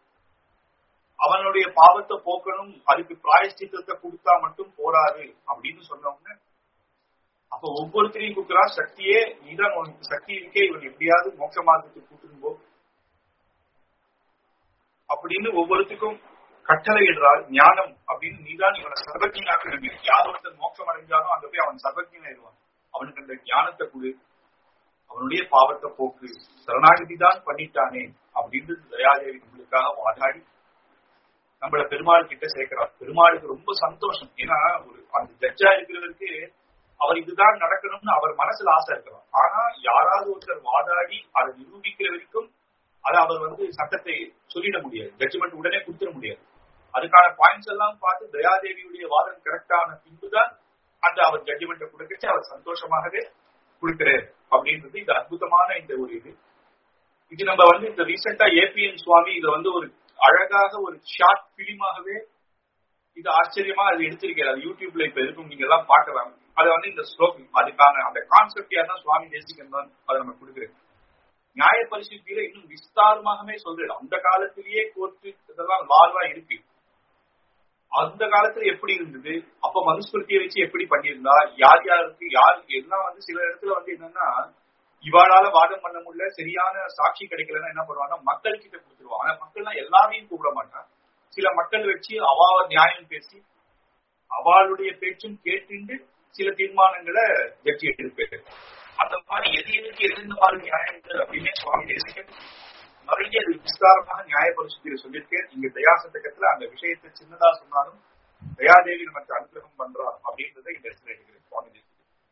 அவனுடைய பாவத்தை போக்கணும் அதுக்கு பிராயஷ்டித்தத்தை கொடுத்தா மட்டும் போராது அப்படின்னு சொன்னவங்க அப்ப ஒவ்வொருத்தரையும் கொடுக்குறா சக்தியே நீதான் உனக்கு சக்தி இருக்கே இவன் எப்படியாவது மோட்ச மார்க்கத்துக்கு கூட்டுன்னு போ அப்படின்னு ஒவ்வொருத்துக்கும் கட்டளை இடுறாள் ஞானம் அப்படின்னு நீதான் இவனை சர்வஜனாக இருக்கு யார் ஒருத்தர் மோட்சம் அடைஞ்சாலும் அங்க போய் அவன் சர்வஜனாயிருவான் அவனுக்கு அந்த ஞானத்தை கொடு அவனுடைய பாவத்தை போக்கு சரணாகதி தான் பண்ணிட்டானே அப்படின்னு தயாதேவி நம்மளுக்காக வாதாடி நம்மள பெருமாள் கிட்ட சேர்க்கிறார் பெருமாளுக்கு ரொம்ப சந்தோஷம் ஏன்னா ஒரு அந்த ஜட்ஜா இருக்கிறவருக்கு அவர் இதுதான் நடக்கணும்னு அவர் மனசுல ஆசை இருக்கலாம் ஆனா யாராவது ஒருத்தர் வாதாடி அதை நிரூபிக்கிற வரைக்கும் அதை அவர் வந்து சட்டத்தை சொல்லிட முடியாது ஜட்ஜ்மெண்ட் உடனே கொடுத்துட முடியாது அதுக்கான பாயிண்ட்ஸ் எல்லாம் பார்த்து தயாதேவியுடைய வாதம் கரெக்டான பின்புதான் அந்த அவர் ஜட்ஜ்மெண்ட்டை கொடுக்கச்சு அவர் சந்தோஷமாகவே கொடுக்கிறார் அப்படின்றது இது அற்புதமான இந்த ஒரு இது இது நம்ம வந்து இந்த ரீசெண்டா ஏபிஎன் சுவாமி இதை வந்து ஒரு அழகாக ஒரு ஷார்ட் பிலிமாகவே இது ஆச்சரியமா அது எடுத்திருக்காரு அது யூடியூப்ல இப்ப இருக்கும் நீங்க எல்லாம் பார்க்கலாம் அதை வந்து இந்த ஸ்லோகம் அதுக்கான அந்த கான்செப்ட் தான் சுவாமி தேசிகன் தான் அதை நம்ம கொடுக்குறேன் நியாய பரிசுத்தியில இன்னும் விஸ்தாரமாகவே சொல்றது அந்த காலத்திலேயே கோர்ட்டு இதெல்லாம் லால்வா இருக்கு அந்த காலத்துல எப்படி இருந்தது அப்ப மனுஸ்மிருதியை வச்சு எப்படி பண்ணியிருந்தா யார் யாருக்கு யார் எல்லாம் வந்து சில இடத்துல வந்து என்னன்னா இவாளால வாதம் பண்ண முடியல சரியான சாட்சி கிடைக்கலன்னா என்ன பண்ணுவாங்கன்னா மக்கள் கிட்ட கொடுத்துருவாங்க ஆனா மக்கள்லாம் எல்லாரையும் கூப்பிட மாட்டான் சில மக்கள் வச்சு அவா நியாயம் பேசி அவளுடைய பேச்சும் கேட்டுண்டு சில தீர்மானங்களை ஜட்ஜி எடுப்பாரு அந்த மாதிரி எது எதுக்கு எந்த மாதிரி நியாயங்கள் அப்படின்னு சுவாமி தேசிகன் நிறைய விஸ்தாரமாக நியாய பரிசுத்தில சொல்லியிருக்கேன் இங்க தயாசதகத்துல அந்த விஷயத்தை சின்னதா சொன்னாலும் தயாதேவி நமக்கு அனுகிரகம் பண்றா அப்படின்றத இந்த இடத்துல எடுக்கிறேன் சுவாமி தேசிகன்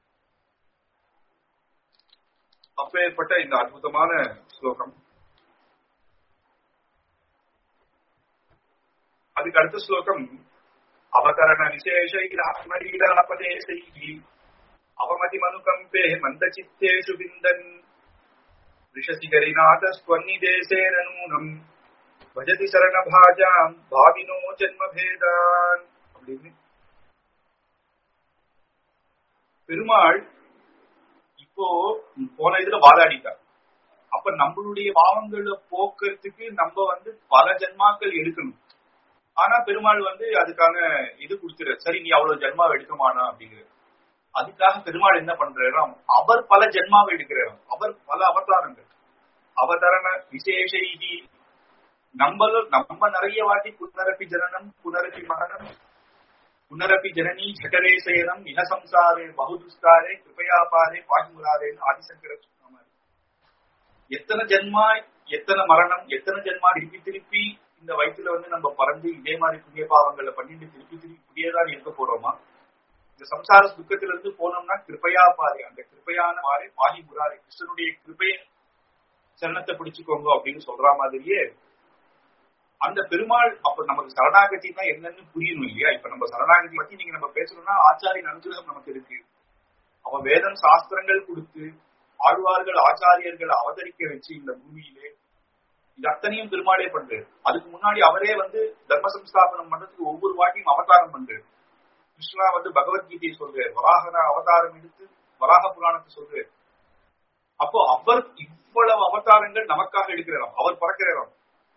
அப்பேற்பட்ட இந்த அற்புதமான ஸ்லோகம் அதுக்கு அடுத்த ஸ்லோகம் அவதரண விசேஷைராத்மலீலாபதேசைः அவமதிமனுகம்பே மந்தச்சித்தேஷு விந்தன் ரிஷசிகரிநாதஸ்வன்னிதேசேன நூனம் பஜதி சரணபாஜாம் பாவினோ ஜென்மபேதான் அப்படின்னு பெருமாள் இப்போ போன இதுல வாதாடிட்டார் அப்ப நம்மளுடைய பாவங்களை போக்குறதுக்கு நம்ம வந்து பல ஜென்மாக்கள் எடுக்கணும் ஆனா பெருமாள் வந்து அதுக்கான இது கொடுத்துரு சரி நீ அவ்வளவு ஜென்மாவை எடுக்கமானா அப்படிங்கிறது அதுக்காக பெருமாள் என்ன பண்றாராம் அவர் பல ஜென்மாவை எடுக்கிறாராம் அவர் பல அவதாரங்கள் அவதரண விசேஷி நம்மளும் நம்ம நிறைய வாட்டி புனரப்பி ஜனனம் புனரப்பி மரணம் புனரப்பி ஜனனி ஜகரே சேனம் இன சம்சாரே பகுதுஸ்தாரே கிருபையாபாரே பாகிமுராரேன்னு ஆதிசங்கர சொன்ன மாதிரி எத்தனை ஜென்மா எத்தனை மரணம் எத்தனை ஜென்மா திருப்பி திருப்பி இந்த வயிற்றுல வந்து நம்ம பறந்து இதே மாதிரி புண்ணிய பாவங்களை பண்ணிட்டு திருப்பி திருப்பி புதியதான் இருக்க போறோமா இந்த சம்சார துக்கத்துல இருந்து போனோம்னா கிருப்பையா பாரு அந்த கிருப்பையான பாரு பாகி முராரி கிருஷ்ணனுடைய கிருப்பைய சரணத்தை பிடிச்சுக்கோங்க அப்படின்னு சொல்ற மாதிரியே அந்த பெருமாள் அப்ப நமக்கு சரணாகதினா என்னன்னு புரியணும் இல்லையா இப்ப நம்ம சரணாகதி பத்தி நீங்க நம்ம பேசணும்னா ஆச்சாரியின் அனுகிரகம் நமக்கு இருக்கு அவ வேதம் சாஸ்திரங்கள் கொடுத்து ஆழ்வார்கள் ஆச்சாரியர்கள் அவதரிக்க வச்சு இந்த பூமியிலே இது அத்தனையும் பெருமாளே பண்றாரு அதுக்கு முன்னாடி அவரே வந்து தர்ம சம்ஸ்தாபனம் பண்றதுக்கு ஒவ்வொரு வாட்டியும் அவதாரம் பண்றாரு கிருஷ்ணா வந்து பகவத்கீதையை சொல்றாரு வராகன அவதாரம் எடுத்து வராக புராணத்தை சொல்றாரு அப்போ அவர் இவ்வளவு அவதாரங்கள் நமக்காக எடுக்கிறாராம் அவர் பறக்கிறாராம்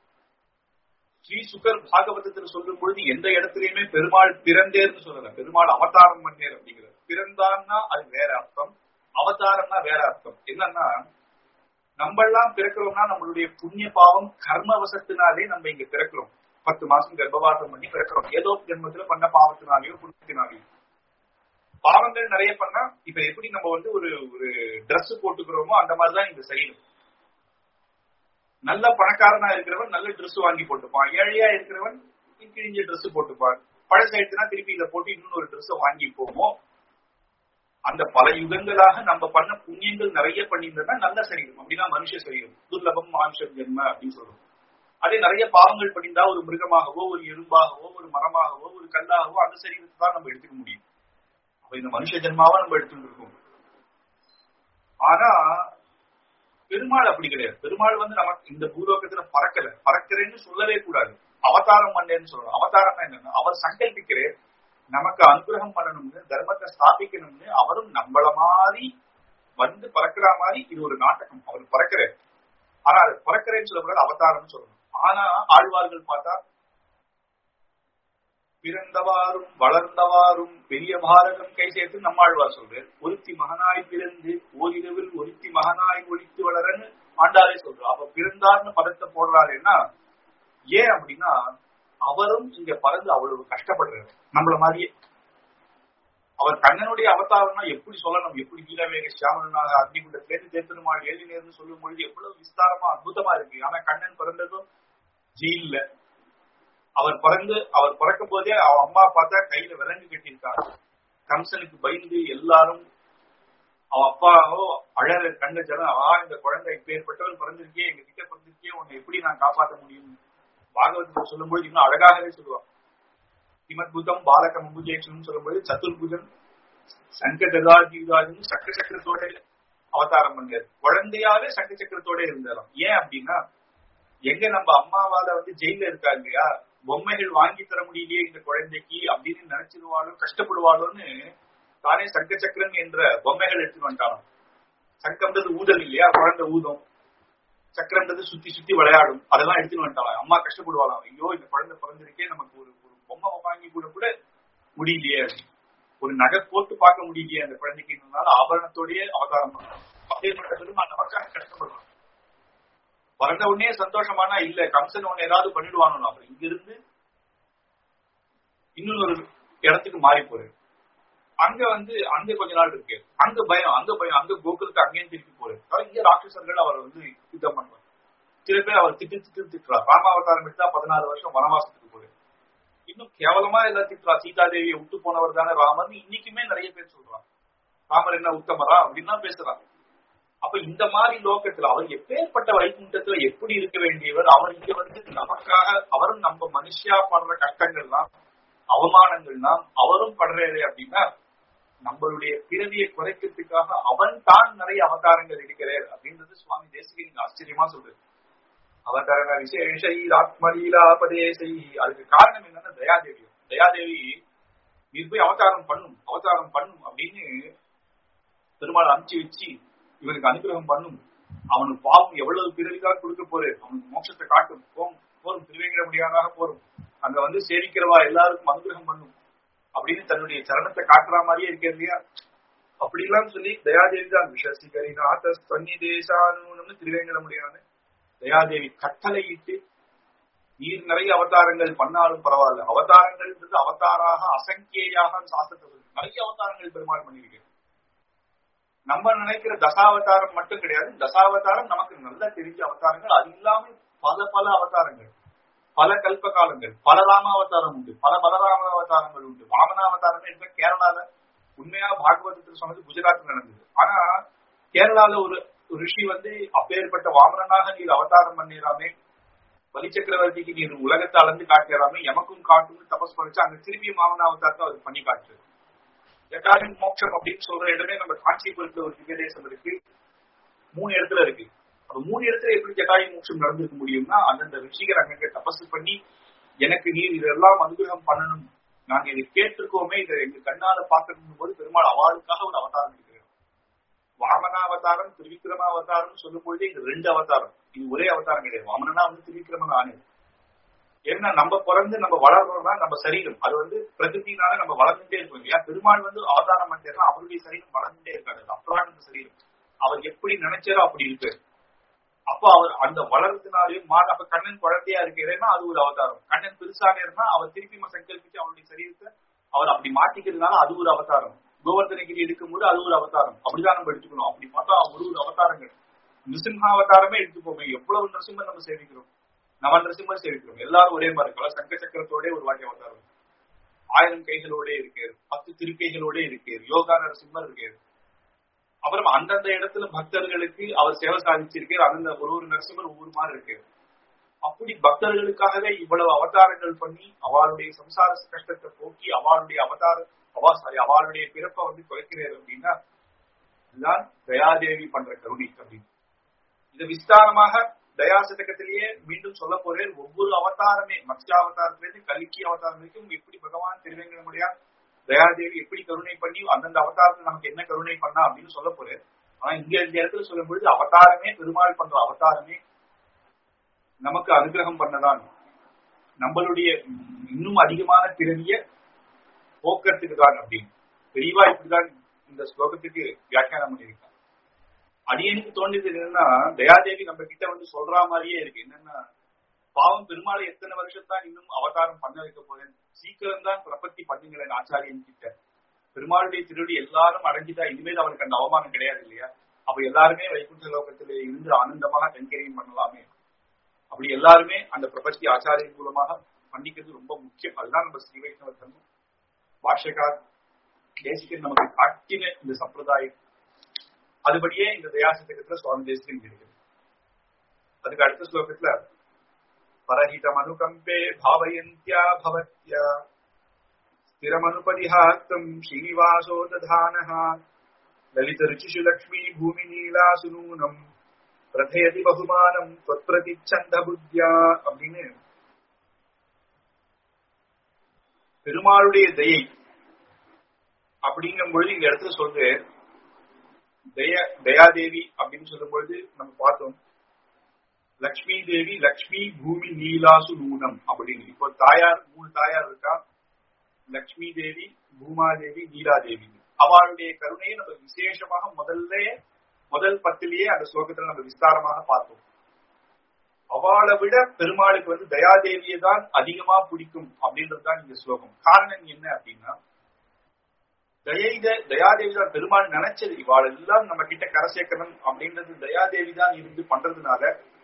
ஸ்ரீ சுகர் பாகவதத்தில் சொல்லும் பொழுது எந்த இடத்துலயுமே பெருமாள் பிறந்தேர்னு சொல்லல பெருமாள் அவதாரம் பண்ணேர் அப்படிங்கிறது பிறந்தான்னா அது வேற அர்த்தம் அவதாரம்னா வேற அர்த்தம் என்னன்னா நம்ம எல்லாம் பிறக்கிறோம்னா நம்மளுடைய புண்ணிய பாவம் கர்ம வசத்தினாலே நம்ம இங்க பிறக்கிறோம் பத்து மாசம் கர்ப்பவாசம் பண்ணி பிறக்கிறோம் ஏதோ ஜென்மத்துல பண்ண பாவத்தினாலேயோ புண்ணியத்தினாலேயோ பாவங்கள் நிறைய பண்ணா இப்ப எப்படி நம்ம வந்து ஒரு ஒரு ட்ரெஸ் போட்டுக்கிறோமோ அந்த மாதிரிதான் இந்த சரீரம் நல்ல பணக்காரனா இருக்கிறவன் நல்ல ட்ரெஸ் வாங்கி போட்டுப்பான் ஏழையா இருக்கிறவன் கிழிஞ்ச ட்ரெஸ் போட்டுப்பான் பழசாயிடுச்சுன்னா திருப்பி இதை போட்டு இன்னொரு ட்ரெஸ் வாங்கி போவோம் அந்த பல யுகங்களாக நம்ம பண்ண புண்ணியங்கள் நிறைய பண்ணியிருந்தா நல்ல சரீரம் அப்படின்னா மனுஷ சரீரம் துர்லபம் மானுஷம் ஜென்ம அப்படின்னு சொல்றோம் அதே நிறைய பாவங்கள் பண்ணியிருந்தா ஒரு மிருகமாகவோ ஒரு எறும்பாகவோ ஒரு மரமாகவோ ஒரு கல்லாகவோ அந்த சரீரத்தை தான் நம்ம எடுத்துக்க முடியும் அப்ப இந்த மனுஷ ஜென்மாவா நம்ம எடுத்துட்டு இருக்கோம் ஆனா பெருமாள் அப்படி கிடையாது பெருமாள் வந்து நமக்கு இந்த பூலோகத்துல பறக்கல பறக்கிறேன்னு சொல்லவே கூடாது அவதாரம் பண்ணேன்னு சொல்லணும் அவதாரம் என்னன்னா அவர் சங்கல்பிக்கிறேன் நமக்கு அனுகிரகம் பண்ணணும்னு தர்மத்தை ஸ்தாபிக்கணும்னு அவரும் நம்மள மாதிரி வந்து பறக்கிற மாதிரி இது ஒரு நாடகம் அவர் பறக்கிறார் ஆனா அது பறக்கிறேன்னு சொல்லக்கூடாது அவதாரம்னு சொல்லணும் ஆனா ஆழ்வார்கள் பார்த்தா பிறந்தவாறும் வளர்ந்தவாறும் பெரிய பாரதம் கை சேர்த்து நம்மாழ்வார் சொல்றார் ஒருத்தி மகனாய் பிறந்து ஓரிரவில் ஒருத்தி மகனாய் ஒழித்து வளரன்னு ஆண்டாரே சொல்றார் அப்ப பிறந்தார்னு பதத்தை போடுறாருன்னா ஏன் அப்படின்னா அவரும் இங்க பறந்து அவ்வளவு கஷ்டப்படுறாரு நம்மள மாதிரியே அவர் கண்ணனுடைய அவதாரம்னா எப்படி சொல்லணும் எப்படி வீரவேக சியாமனாக அக்னிகுண்டத்திலேருந்து தேர்தலுமாள் ஏழு நேர்னு சொல்லும் பொழுது எவ்வளவு விஸ்தாரமா அற்புதமா இருக்கு ஆனா கண்ணன் பிறந்ததும் ஜெயில்ல அவர் பிறந்து அவர் பிறக்கும் போதே அவன் அம்மா பார்த்தா கையில விலங்கு கட்டியிருக்காங்க கம்சனுக்கு பயந்து எல்லாரும் அவன் அப்பாவோ அழற கண்ட ஜனம் ஆ இந்த குழந்தை இப்பேற்பட்டவன் பிறந்திருக்கே எங்க கிட்ட பிறந்திருக்கே உன்னை எப்படி நான் காப்பாற்ற முடியும் பாகவதத்தில் சொல்லும்போது இன்னும் அழகாகவே சொல்லுவான் கிமத்புதம் பாலக மம்புஜேஷன் சொல்லும்போது சதுர்புஜன் சங்க கதாஜீவாஜன் சக்கர சக்கரத்தோட அவதாரம் பண்ணார் குழந்தையாவே சங்க சக்கரத்தோட இருந்தாராம் ஏன் அப்படின்னா எங்க நம்ம அம்மாவால வந்து ஜெயில இருக்காங்க இல்லையா பொம்மைகள் வாங்கி தர முடியலையே இந்த குழந்தைக்கு அப்படின்னு நினைச்சிருவாளோ கஷ்டப்படுவாளோன்னு தானே சங்க சக்கரம் என்ற பொம்மைகள் எடுத்துட்டு வந்துட்டாலும் சங்கம்ன்றது ஊதல் இல்லையா குழந்தை ஊதும் சக்கரன்றது சுத்தி சுத்தி விளையாடும் அதெல்லாம் எடுத்துட்டு வந்துட்டாலாம் அம்மா கஷ்டப்படுவாளாம் ஐயோ இந்த குழந்தை பிறந்திருக்கே நமக்கு ஒரு ஒரு பொம்மை வாங்கி கூட கூட முடியலையே ஒரு நகை போட்டு பார்க்க முடியலையே அந்த குழந்தைக்கு ஆபரணத்தோடய அவதாரம் பண்ணலாம் அப்பேற்பட்ட பெருமாள் நமக்காக கஷ்டப்படுவான் பிறந்த உடனே சந்தோஷமானா இல்ல கம்சன் உன்னை ஏதாவது பண்ணிடுவானோ அப்புறம் இங்க இருந்து இன்னொரு இடத்துக்கு மாறி போறேன் அங்க வந்து அங்க கொஞ்ச நாள் இருக்கு அங்க பயம் அங்க பயம் அங்க கோகுலுக்கு அங்கேயும் திருப்பி போறேன் இங்க ராட்சசர்கள் அவர் வந்து யுத்தம் பண்ணுவார் சில பேர் அவர் திட்டு திட்டு திட்டுறார் ராமாவதாரம் எடுத்தா பதினாறு வருஷம் வனவாசத்துக்கு போறேன் இன்னும் கேவலமா எல்லாம் திட்டுறா சீதா தேவியை விட்டு போனவர் தானே ராமன் இன்னைக்குமே நிறைய பேர் சொல்றான் ராமர் என்ன உத்தமரா அப்படின்னு பேசுறாங்க அப்ப இந்த மாதிரி லோகத்துல அவர் எப்பேற்பட்ட வைகுண்டத்துல எப்படி இருக்க வேண்டியவர் அவர் இங்க வந்து நமக்காக அவரும் நம்ம மனுஷியா படுற கஷ்டங்கள்லாம் அவமானங்கள்லாம் அவரும் படுறாரு அப்படின்னா நம்மளுடைய பிறவியை குறைக்கிறதுக்காக அவன் தான் நிறைய அவதாரங்கள் இருக்கிறார் அப்படின்றது சுவாமி தேசிகன் ஆச்சரியமா சொல்றது அவதார விசேஷை ஆத்மலீலாபதேசை அதுக்கு காரணம் என்னன்னா தயாதேவி தயாதேவி நீ போய் அவதாரம் பண்ணும் அவதாரம் பண்ணும் அப்படின்னு பெருமாள் அனுப்பிச்சு வச்சு இவனுக்கு அனுகிரகம் பண்ணும் அவனுக்கு பாவம் எவ்வளவு பிறவிதான் கொடுக்க போரு அவனுக்கு மோட்சத்தை காட்டும் போம் போரும் திருவேங்கிட முடியாதாக போரும் அங்க வந்து சேவிக்கிறவா எல்லாருக்கும் அனுகிரகம் பண்ணும் அப்படின்னு தன்னுடைய சரணத்தை காட்டுற மாதிரியே இருக்கு இல்லையா அப்படிலாம் சொல்லி தயாதேவி தான் விஷசிகரிநாத ஸ்வன்னி தேசானுன்னு திருவேங்கட முடியாது தயாதேவி கட்டளையிட்டு நீர் நிறைய அவதாரங்கள் பண்ணாலும் பரவாயில்ல அவதாரங்கள்ன்றது அவதாராக அசங்கேயாக சாஸ்திரத்தை நிறைய அவதாரங்கள் பெருமாள் பண்ணியிருக்கேன் நம்ம நினைக்கிற தசாவதாரம் மட்டும் கிடையாது தசாவதாரம் நமக்கு நல்லா தெரிஞ்ச அவதாரங்கள் அது இல்லாம பல பல அவதாரங்கள் பல கல்ப காலங்கள் பல ராம அவதாரம் உண்டு பல பலராம அவதாரங்கள் உண்டு வாமன அவதாரம் என்ற கேரளால உண்மையா பாகவதத்தில் சொன்னது குஜராத்ல நடந்தது ஆனா கேரளால ஒரு ரிஷி வந்து அப்பேற்பட்ட வாமனனாக நீர் அவதாரம் பண்ணிடாமே பலி சக்கரவர்த்திக்கு நீர் உலகத்தை அளந்து காட்டிடாமே எமக்கும் காட்டும்னு தபஸ் பண்ணிச்சு அங்க திருப்பி வாமன அவதாரத்தை அவர் பண்ணி காட்டுறது ஜட்டாரின் மோட்சம் அப்படின்னு சொல்ற இடமே நம்ம காஞ்சிபுரத்துல ஒரு திவ்யதேசம் இருக்கு மூணு இடத்துல இருக்கு அப்ப மூணு இடத்துல எப்படி ஜட்டாயு மோட்சம் நடந்திருக்க முடியும்னா அந்தந்த ரிஷிகர் அங்கங்க தபசு பண்ணி எனக்கு நீர் இதெல்லாம் அனுகிரகம் பண்ணணும் நாங்க இதை கேட்டிருக்கோமே இதை எங்க கண்ணால பார்க்கணும் போது பெருமாள் அவளுக்காக ஒரு அவதாரம் இருக்கிறோம் வாமனாவதாரம் திருவிக்ரமாவதாரம் சொல்லும் பொழுது இது ரெண்டு அவதாரம் இது ஒரே அவதாரம் கிடையாது வாமனா வந்து திருவிக்ரமன் ஆனது ஏன்னா நம்ம பிறந்து நம்ம வளர்றோம்னா நம்ம சரீரம் அது வந்து பிரகிருத்தினால நம்ம வளர்ந்துட்டே இருக்கோம் இல்லையா பெருமாள் வந்து அவதாரம் பண்ணிட்டா அவருடைய சரீரம் வளர்ந்துட்டே இருக்காது அது அப்ரானந்த சரீரம் அவர் எப்படி நினைச்சாரோ அப்படி இருக்கு அப்ப அவர் அந்த வளர்றதுனாலே மா அப்ப கண்ணன் குழந்தையா இருக்கிறேன்னா அது ஒரு அவதாரம் கண்ணன் பெருசாக இருந்தா அவர் திருப்பி சங்கல்பிச்சு அவருடைய சரீரத்தை அவர் அப்படி மாத்திக்கிறதுனால அது ஒரு அவதாரம் கோவர்தனகிரி எடுக்கும்போது அது ஒரு அவதாரம் அப்படிதான் நம்ம எடுத்துக்கணும் அப்படி பார்த்தா ஒரு ஒரு அவதாரங்கள் நிருசிம்ஹாவதாரமே எடுத்துப்போமே எவ்வளவு நரசிம்மர் நம்ம சேவிக்கிறோம் நவ நரசிம்மர் சேவிக்கிறோம் எல்லாரும் ஒரே மாதிரி இருக்கலாம் சங்க சக்கரத்தோட ஒரு வாட்டி அவதாரம் ஆயிரம் கைகளோட இருக்காரு பத்து திருக்கைகளோட இருக்காரு யோகா நரசிம்மர் இருக்காரு அப்புறம் அந்தந்த இடத்துல பக்தர்களுக்கு அவர் சேவை சாதிச்சிருக்காரு அந்தந்த ஒரு ஒரு நரசிம்மர் ஒவ்வொரு மாதிரி இருக்கு அப்படி பக்தர்களுக்காகவே இவ்வளவு அவதாரங்கள் பண்ணி அவளுடைய சம்சார கஷ்டத்தை போக்கி அவளுடைய அவதார அவா சாரி அவளுடைய பிறப்பை வந்து குறைக்கிறார் அப்படின்னா இதுதான் தயாதேவி பண்ற கருணை அப்படின்னு இது விஸ்தாரமாக தயாசதகத்திலேயே மீண்டும் சொல்ல போறேன் ஒவ்வொரு அவதாரமே மத்ஸ்யாவதாரத்திலிருந்து கல்கி அவதாரம் வரைக்கும் எப்படி பகவான் திருவேங்கடமுடியா தயாதேவி எப்படி கருணை பண்ணி அந்தந்த அவதாரத்தில் நமக்கு என்ன கருணை பண்ணா அப்படின்னு சொல்ல போறேன் ஆனா இங்க இந்த இடத்துல சொல்லும் பொழுது அவதாரமே பெருமாள் பண்ற அவதாரமே நமக்கு அனுகிரகம் பண்ணதான் நம்மளுடைய இன்னும் அதிகமான திறனிய போக்குறதுக்கு தான் அப்படின்னு தெளிவா இப்படிதான் இந்த ஸ்லோகத்துக்கு வியாக்கியானம் பண்ணியிருக்காங்க அடியனுக்கு தோன்றது என்னன்னா தயாதேவி நம்ம கிட்ட வந்து சொல்ற மாதிரியே இருக்கு என்னன்னா பாவம் பெருமாளை எத்தனை வருஷம் தான் இன்னும் அவதாரம் பண்ண வைக்க போறேன் சீக்கிரம் தான் பிரபத்தி பண்ணுங்களேன் ஆச்சாரியன் கிட்ட பெருமாளுடைய திருடி எல்லாரும் அடைஞ்சிட்டா இனிமேல் அவனுக்கு அந்த அவமானம் கிடையாது இல்லையா அப்ப எல்லாருமே வைகுண்ட லோகத்திலே இருந்து ஆனந்தமாக கைங்கரியம் பண்ணலாமே அப்படி எல்லாருமே அந்த பிரபத்தி ஆச்சாரியின் மூலமாக பண்ணிக்கிறது ரொம்ப முக்கியம் அதுதான் நம்ம ஸ்ரீ வைஷ்ணவ தர்மம் பாஷகார் தேசிகன் நமக்கு காட்டின இந்த சம்பிரதாயம் அதுபடியே இந்த தயாசதகத்துல சுவாமி தேசிகன் இருக்குது அதுக்கு அடுத்த ஸ்லோகத்துல பரஹிதம் அனுகம்பே பாவயந்தியா பவத்யா ஸ்திரமனுபதிஹாத்தம் ஸ்ரீனிவாசோ ததானஹா லலித ருச்சிஷு லக்ஷ்மி பூமி நீலாசு நூனம் பிரதயதி பகுமானம் தொற்பிரதிச்சந்த புத்தியா அப்படின்னு பெருமாளுடைய தயை அப்படிங்கும் பொழுது இந்த இடத்துல சொல்றது தய தயாதேவி அப்படின்னு சொல்லும் பொழுது நம்ம பார்த்தோம் லக்ஷ்மி தேவி லக்ஷ்மி பூமி நீலாசு நூனம் அப்படின்னு இப்போ தாயார் மூணு தாயார் இருக்கா லக்ஷ்மி தேவி பூமாதேவி நீலாதேவி அவளுடைய கருணையை நம்ம விசேஷமாக முதல்ல முதல் பத்திலேயே அந்த ஸ்லோகத்துல நம்ம விஸ்தாரமாக பார்த்தோம் அவளை விட பெருமாளுக்கு வந்து தயாதேவியை தான் அதிகமா பிடிக்கும் அப்படின்றது தான் இந்த ஸ்லோகம் காரணம் என்ன அப்படின்னா தயை தயாதேவி தான் பெருமாள் நினைச்சது இவாள் எல்லாம் நம்ம கிட்ட கரை சேர்க்கணும் அப்படின்றது தயாதேவி தான் இருந்து பண்றதுனால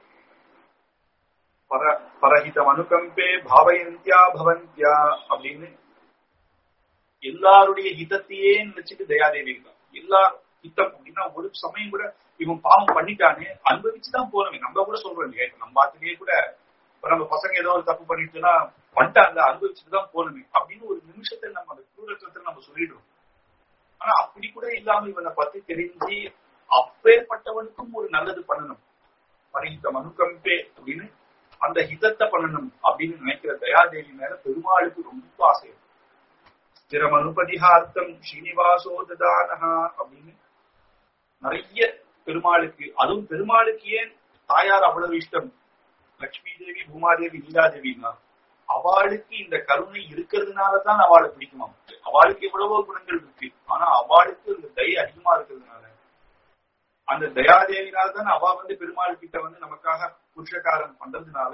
பர பரஹிதம் அனுகம்பே பாவயந்தியா பவந்தியா அப்படின்னு எல்லாருடைய ஹிதத்தையே நினைச்சிட்டு தயாதேவி இருக்கா எல்லா ஹிதம் அப்படின்னா ஒரு சமயம் கூட இவன் பாவம் பண்ணிட்டானே அனுபவிச்சுதான் போனவன் நம்ம கூட சொல்றோம் இல்லையா இப்ப நம்ம ஆத்துலயே கூட இப்ப நம்ம பசங்க ஏதோ ஒரு தப்பு பண்ணிட்டுனா பண்ணிட்டாங்க அனுபவிச்சுட்டு தான் போனமே அப்படின்னு ஒரு நிமிஷத்துல நம்ம அந்த கிரூரத்துவத்துல நம்ம சொல்லிடுறோம் ஆனா அப்படி கூட இல்லாம இவனை பத்தி தெரிஞ்சு அப்பேற்பட்டவனுக்கும் ஒரு நல்லது பண்ணணும் பரிந்த மனுக்கம்பே அப்படின்னு அந்த ஹிதத்தை பண்ணணும் அப்படின்னு நினைக்கிற தயாதேவி மேல பெருமாளுக்கு ரொம்ப ஆசை ஸ்திரமனுபதிஹார்த்தம் ஸ்ரீனிவாசோ ததானஹா அப்படின்னு நிறைய பெருமாளுக்கு அதுவும் பெருமாளுக்கு ஏன் தாயார் அவ்வளவு இஷ்டம் லட்சுமி தேவி பூமாதேவி நீலாதேவின்னா அவளுக்கு இந்த கருணை இருக்கிறதுனாலதான் அவளை பிடிக்குமா அவளுக்கு எவ்வளவோ குணங்கள் இருக்கு ஆனா அவளுக்கு இந்த தயை அதிகமா இருக்கிறதுனால அந்த தயாதேவினால தான் அவ வந்து பெருமாள் கிட்ட வந்து நமக்காக புருஷகாரம் பண்றதுனால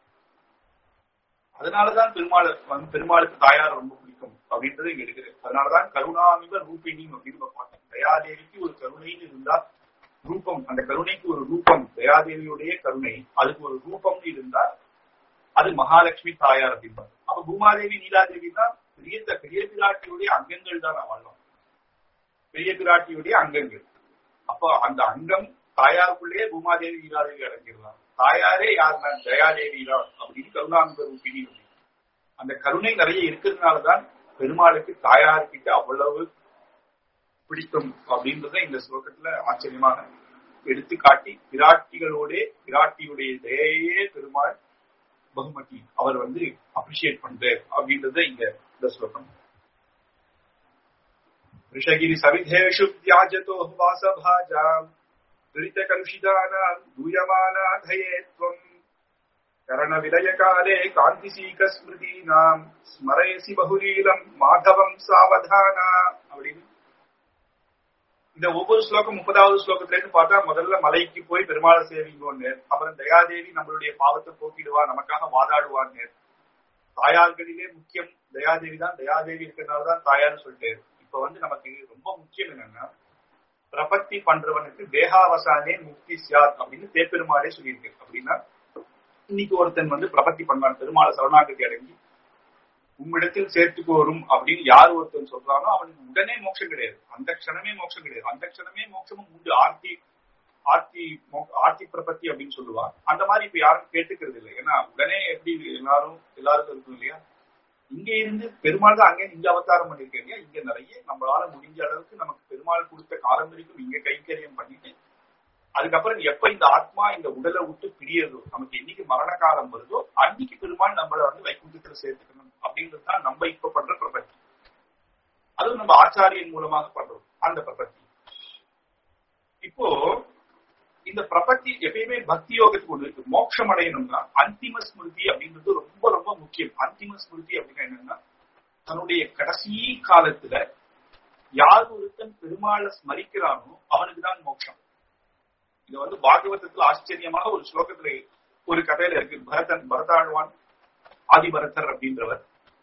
அதனாலதான் பெருமாள் வந்து பெருமாளுக்கு தாயார் ரொம்ப பிடிக்கும் அப்படின்றது இங்க இருக்குது அதனாலதான் கருணாமிக ரூபிணி அப்படின்னு பார்த்தோம் தயாதேவிக்கு ஒரு கருணைன்னு இருந்தா ரூபம் அந்த கருணைக்கு ஒரு ரூபம் தயாதேவியுடைய கருணை அதுக்கு ஒரு ரூபம்னு இருந்தா அது மகாலட்சுமி தாயார் அப்படின்பாங்க அப்ப பூமாதேவி நீலாதேவி தான் பெரிய பெரிய பிராட்டியுடைய அங்கங்கள் தான் வாழலாம் பெரிய பிராட்டியுடைய அங்கங்கள் அப்போ அந்த அங்கம் தாயாருக்குள்ளேயே பூமாதேவி நீலாதேவி அடங்கிடலாம் தாயாரே யாருன்னா தயாதேவி தான் அப்படின்னு கருணாங்க ரூபிணி அந்த கருணை நிறைய இருக்கிறதுனாலதான் பெருமாளுக்கு தாயார்கிட்ட அவ்வளவு பிடிக்கும் அப்படின்றத இந்த ஸ்லோகத்துல ஆச்சரியமாக எடுத்து காட்டி பிராட்டிகளோட பிராட்டியுடைய தயையே பெருமாள் பகுமதி அவர் வந்து அப்ரிஷியேட் பண்றார் அப்படின்றத இங்க இந்த ஸ்லோகம் ரிஷகிரி சவிதேஷு தியாஜதோ வாசபாஜா துரித கலுஷிதானாம் தூயமானாதயே துவம் கரண விலய காலே காந்தி சீக ஸ்மிருதீனாம் ஸ்மரயசி பகுலீலம் மாதவம் சாவதானா அப்படின்னு இந்த ஒவ்வொரு ஸ்லோகம் முப்பதாவது ஸ்லோகத்துல இருந்து பார்த்தா முதல்ல மலைக்கு போய் பெருமாளை சேவிங்கோன்னு அப்புறம் தயாதேவி நம்மளுடைய பாவத்தை போக்கிடுவா நமக்காக வாதாடுவான்னு தாயார்களிலே முக்கியம் தயாதேவி தான் தயாதேவி இருக்கிறதுனாலதான் தாயார்னு சொல்லிட்டு இப்ப வந்து நமக்கு ரொம்ப முக்கியம் என்னன்னா பிரபத்தி பண்றவனுக்கு தேகாவசானே முக்தி சியாத் அப்படின்னு தேப்பெருமாளே சொல்லியிருக்கு அப்படின்னா இன்னைக்கு ஒருத்தன் வந்து பிரபத்தி பண்ணான் பெருமாளை சரணாகதி அடங்கி உம்மிடத்தில் சேர்த்துக்கோரும் அப்படின்னு யார் ஒருத்தன் சொல்றானோ அவனுக்கு உடனே மோட்சம் கிடையாது அந்த க்ஷணமே மோட்சம் கிடையாது அந்த க்ஷணமே மோட்சமும் உண்டு ஆர்த்தி ஆர்த்தி ஆர்த்தி பிரபத்தி அப்படின்னு சொல்லுவா அந்த மாதிரி இப்ப யாரும் கேட்டுக்கிறது இல்லை ஏன்னா உடனே எப்படி எல்லாரும் எல்லாருக்கும் இருக்கும் இல்லையா இங்க இருந்து பெருமாள் தான் அங்கே இங்க அவதாரம் பண்ணிருக்கேன் இல்லையா இங்க நிறைய நம்மளால முடிஞ்ச அளவுக்கு நமக்கு பெருமாள் கொடுத்த காலம் வரைக்கும் இங்க கைங்கரியம் பண்ணிட்டு அதுக்கப்புறம் எப்ப இந்த ஆத்மா இந்த உடலை விட்டு பிரியறதோ நமக்கு என்னைக்கு மரண காலம் வருதோ அன்னைக்கு பெருமாள் நம்மள வந்து வைகுண்டத்துல சேர்த்துக்கணும் அப்படின்றது தான் நம்ம இப்ப பண்ற பிரபத்தி அதுவும் நம்ம ஆச்சாரியன் மூலமாக பண்றோம் அந்த பிரபத்தி இப்போ இந்த பிரபத்தி எப்பயுமே பக்தி யோகத்துக்கு ஒண்ணு இருக்கு மோட்சம் அடையணும்னா அந்திம ஸ்மிருதி அப்படின்றது ரொம்ப ரொம்ப முக்கியம் அந்திம ஸ்மிருதி அப்படின்னா என்னன்னா தன்னுடைய கடைசி காலத்துல யார் ஒருத்தன் பெருமாளை ஸ்மரிக்கிறானோ அவனுக்கு தான் மோட்சம் இது வந்து பாகவதத்துல ஆச்சரியமாக ஒரு ஸ்லோகத்துல ஒரு கதையில இருக்கு பரதன் பரதாழ்வான் ஆதிபரதர் அப்படின்றவர்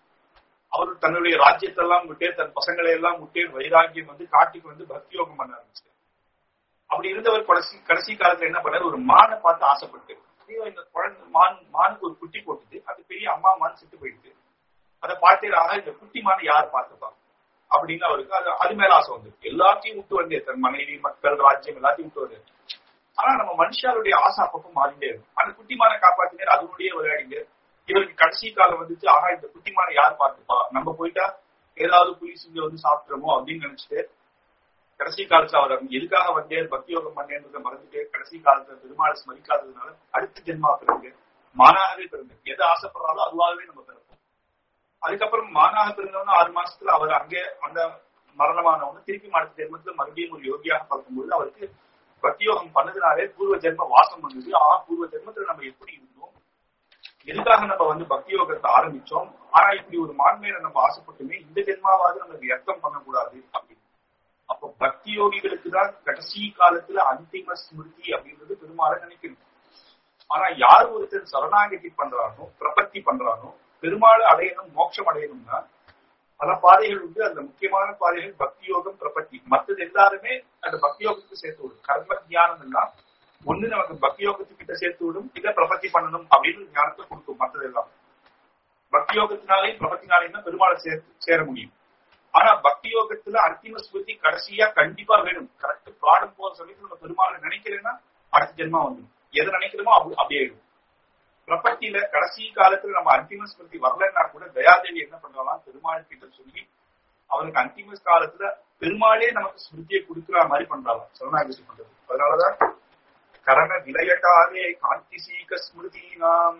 அவர் தன்னுடைய ராஜ்யத்தை எல்லாம் விட்டே தன் பசங்களை எல்லாம் விட்டே வைராக்கியம் வந்து காட்டுக்கு வந்து பக்தி யோகம் பண்ண ஆரம்பிச்சார் அப்படி இருந்தவர் கடைசி கடைசி காலத்துல என்ன பண்ணார் ஒரு மானை பார்த்து ஆசைப்பட்டு ஐயோ இந்த குழந்தை மான் மானுக்கு ஒரு குட்டி போட்டுது அது பெரிய அம்மா மான் செத்து போயிடுது அதை பார்த்தே ஆக இந்த குட்டி மானை யார் பார்த்துப்பா அப்படின்னு அவருக்கு அது அது மேல ஆசை வந்து எல்லாத்தையும் விட்டு வந்தே தன் மனைவி மக்கள் ராஜ்யம் எல்லாத்தையும் விட்டு வந்தேன் ஆனா நம்ம மனுஷாருடைய ஆசை அப்பப்போ மாறிட்டே இருக்கும் அந்த குட்டிமான காப்பாத்தினர் அதனுடைய விளையாடிங்க இவருக்கு கடைசி காலம் வந்துச்சு ஆனா இந்த குட்டிமான யார் பார்த்துப்பா நம்ம போயிட்டா ஏதாவது புலி சிங்க வந்து சாப்பிட்டுறோமோ அப்படின்னு நினைச்சிட்டு கடைசி காலத்துல அவர் எதுக்காக வந்தே பக்தியோகம் பண்ணேன்றத மறந்துட்டு கடைசி காலத்துல பெருமாள் ஸ்மரிக்காததுனால அடுத்த ஜென்மா பிறகு மானாகவே பிறந்து எதை ஆசைப்படுறாலோ அதுவாகவே நம்ம பிறப்போம் அதுக்கப்புறம் மானாக பிறந்தவன ஆறு மாசத்துல அவர் அங்கே அந்த மரணமானவன திருப்பி அடுத்த ஜென்மத்துல மறுபடியும் ஒரு யோகியாக பார்க்கும்போது அவருக்கு பக்தியோகம் பண்ணதுனாலே பூர்வ ஜென்ம வாசம் வந்தது ஆ பூர்வ ஜென்மத்துல நம்ம எப்படி இருந்தோம் எதுக்காக நம்ம வந்து பக்தி யோகத்தை ஆரம்பிச்சோம் ஆனா இப்படி ஒரு மாண்மையில நம்ம ஆசைப்பட்டுமே இந்த ஜென்மாவது நம்ம வியர்த்தம் பண்ணக்கூடாது அப்படின்னு அப்போ பக்தி யோகிகளுக்கு தான் கடைசி காலத்துல அந்திம ஸ்மிருதி அப்படின்றது பெருமாளை நினைக்கணும் ஆனா யார் ஒருத்தர் சரணாகதி பண்றானோ பிரபத்தி பண்றானோ பெருமாளை அடையணும் மோட்சம் அடையணும்னா பல பாதைகள் உண்டு அந்த முக்கியமான பாதைகள் பக்தி யோகம் பிரபத்தி மற்றது எல்லாருமே அந்த பக்தி யோகத்துக்கு சேர்த்து விடும் கர்ம ஞானம் எல்லாம் ஒண்ணு நமக்கு பக்தி யோகத்துக்கிட்ட சேர்த்து விடும் இதை பிரபத்தி பண்ணணும் அப்படின்னு ஞானத்தை கொடுக்கும் மற்றது எல்லாம் பக்தி யோகத்தினாலையும் பிரபத்தினாலையும் தான் பெருமாளை சேர்த்து சேர முடியும் ஆனா பக்தி யோகத்துல அந்திம ஸ்மிருதி கடைசியா கண்டிப்பா வேணும் கரெக்ட் பிராடம் போற சமயத்துல நம்ம பெருமாளை நினைக்கிறேன்னா அடுத்த ஜென்மா வந்துடும் எதை நினைக்கிறோமோ அப்படி அப்படியே ஆயிடும் பிரபத்தியில கடைசி காலத்துல நம்ம அந்திம ஸ்மிருதி வரலன்னா கூட தயாதேவி என்ன பண்றாலாம் பெருமாள் கிட்ட சொல்லி அவனுக்கு அந்திம காலத்துல பெருமாளே நமக்கு ஸ்மிருதியை கொடுக்குற மாதிரி பண்றாங்க சரணாகதி பண்றது அதனாலதான் கரண விளையட்டாரே காந்தி சீக ஸ்மிருதி நாம்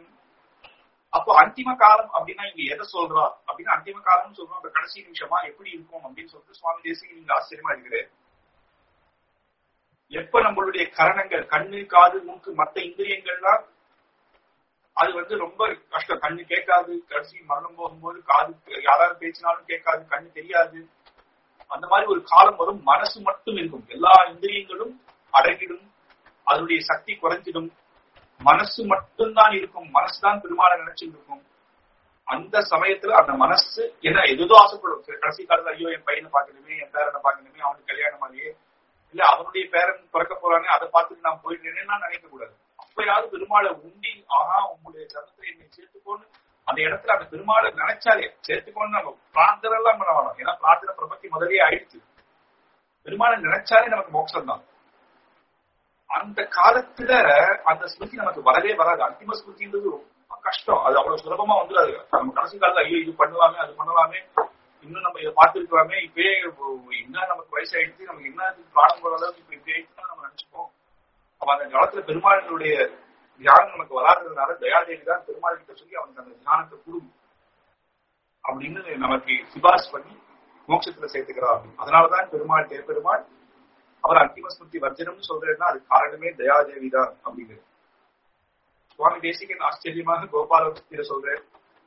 அப்போ அந்திம காலம் அப்படின்னா இங்க எதை சொல்றா அப்படின்னா அந்திம காலம்னு சொல்றோம் அந்த கடைசி நிமிஷமா எப்படி இருக்கும் அப்படின்னு சொல்லிட்டு சுவாமி தேசிக்கு நீங்க ஆச்சரியமா இருக்கிறேன் எப்ப நம்மளுடைய கரணங்கள் கண்ணு காது மூக்கு மத்த இந்திரியங்கள்லாம் அது வந்து ரொம்ப கஷ்டம் கண்ணு கேட்காது கடைசி மரணம் போகும்போது காது யாராவது பேசினாலும் கேட்காது கண்ணு தெரியாது அந்த மாதிரி ஒரு காலம் வரும் மனசு மட்டும் இருக்கும் எல்லா இந்திரியங்களும் அடங்கிடும் அதனுடைய சக்தி குறைஞ்சிடும் மனசு மட்டும்தான் இருக்கும் மனசுதான் பெருமாளை நினைச்சிட்டு இருக்கும் அந்த சமயத்துல அந்த மனசு என்ன எதோ ஆசைப்படும் கடைசி காலத்துல ஐயோ என் பையனை பார்க்கணுமே என் பேரனை பார்க்கணுமே அவனுக்கு கல்யாணம் ஆகியே இல்ல அவனுடைய பேரன் பிறக்க போறானே அதை பார்த்துட்டு நான் போயிட்டேன்னு நினைக்க கூடாது அப்பயாவது பெருமாளை உண்டி ஆஹா உங்களுடைய ஜனத்தை என்னை சேர்த்துக்கோன்னு அந்த இடத்துல அந்த பெருமாளை நினைச்சாலே சேர்த்துக்கோன்னு நம்ம பிரார்த்தனை எல்லாம் பண்ண வேணும் ஏன்னா பிரார்த்தனை பிரபத்தி முதலே ஆயிடுச்சு பெருமாளை நினைச்சாலே நமக்கு மோட்சம் தான் அந்த காலத்துல அந்த ஸ்மிருதி நமக்கு வரவே வராது அந்திம ஸ்மிருதின்றது ரொம்ப கஷ்டம் அது அவ்வளவு சுலபமா வந்துடாது நம்ம கடைசி காலத்துல ஐயோ இது பண்ணலாமே அது பண்ணலாமே இன்னும் நம்ம இதை பார்த்துருக்கலாமே இப்பயே என்ன நமக்கு வயசாயிடுச்சு நமக்கு என்ன பிராணம் போற அளவுக்கு இப்ப இப்படி ஆயிடுச்சுன்னா நம்ம நினைச்சுப்போம் அப்ப அந்த காலத்துல பெருமாளுடைய தியானம் நமக்கு வராததுனால தயாதேவி தான் பெருமாள் கிட்ட சொல்லி அவனுக்கு அந்த தியானத்தை கொடுக்கும் அப்படின்னு நமக்கு சிபாரிசு பண்ணி மோட்சத்துல சேர்த்துக்கிறா அப்படின்னு அதனாலதான் பெருமாள் தே பெருமாள் அவர் அந்திம ஸ்மிருதி வர்ஜனம்னு சொல்றதுன்னா அது காரணமே தயாதேவி தான் அப்படிங்கிறது சுவாமி தேசிகன் ஆச்சரியமாக கோபாலபக்தியில சொல்றேன்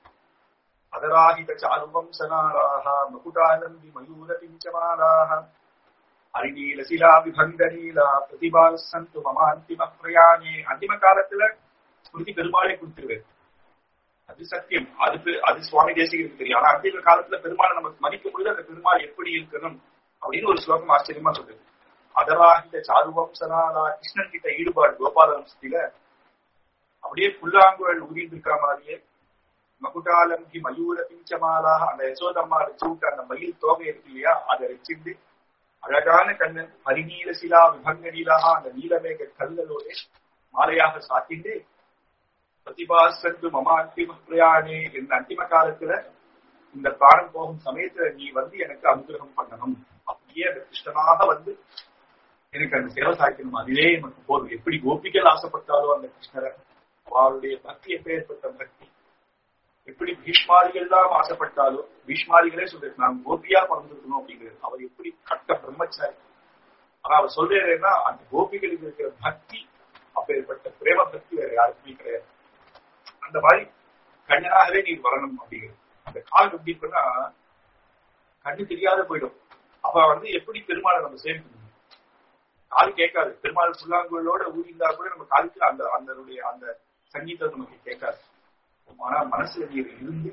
அதராகித சாருவம் சனாராக மகுடானந்தி மயூர பிஞ்சமாலாக அரிநீல சிலா விபங்கநீலா பிரதிபா சந்து மம அந்திம பிரயாணே அந்திம காலத்துல ஸ்மிருதி பெருமாளே கொடுத்துருவேன் அது சத்தியம் அது அது சுவாமி தேசிகருக்கு தெரியும் ஆனா அந்திம காலத்துல பெருமாளை நமக்கு மதிக்கும் பொழுது அந்த பெருமாள் எப்படி இருக்கணும் அப்படின்னு ஒரு ஸ்லோகம் ஆச்சரியமா சொல்லுது அதராகித சாருவம்சனாலா கிருஷ்ணன் கிட்ட ஈடுபாடு கோபால வம்சத்தில அப்படியே புல்லாங்குழல் ஊறிட்டு இருக்கிற மாதிரியே மகுடாலங்கி மயூர பிஞ்சமாலா அந்த யசோதம்மா வச்சு விட்ட அந்த மயில் தோகை இருக்கு இல்லையா அதை வச்சிருந்து அழகான கண்ணன் ஹரிநீல சிலா விபங்க நீலாக அந்த நீலமேக கல்லலோட மாலையாக சாத்திண்டு பிரதிபாசந்து மம அந்திம பிரயாணே என்ற அந்திம காலத்துல இந்த பிராணம் போகும் சமயத்துல நீ வந்து எனக்கு அனுகிரகம் பண்ணணும் அப்படியே அந்த கிருஷ்ணனாக வந்து எனக்கு அந்த சேவை சாய்க்கணும் அதுவே எனக்கு போதும் எப்படி கோபிகள் ஆசைப்பட்டாலோ அந்த கிருஷ்ணரை அவருடைய பக்தி எப்பேற்பட்ட பக்தி எப்படி பீஷ்மாதிகள் தான் ஆசைப்பட்டாலோ பீஷ்மாதிகளே சொல்றது நான் கோபியா பறந்துருக்கணும் அப்படிங்கிறது அவர் எப்படி கட்ட பிரம்மச்சாரி ஆனா அவர் சொல்றேன்னா அந்த கோபிகளுக்கு இருக்கிற பக்தி அப்பேற்பட்ட பிரேம பக்தி வேற யாருக்குமே கிடையாது அந்த மாதிரி கண்ணனாகவே நீ வரணும் அப்படிங்கிறது அந்த கால் எப்படி இருக்குன்னா கண்ணு தெரியாத போயிடும் அப்ப வந்து எப்படி பெருமாளை நம்ம சேமிக்கணும் காது கேட்காது பெருமாள் புல்லாங்குழலோட ஊறிந்தா கூட நம்ம காதுக்கு அந்த அந்த அந்த சங்கீதம் நமக்கு கேட்காது ஆனா மனசுல நீர் இருந்து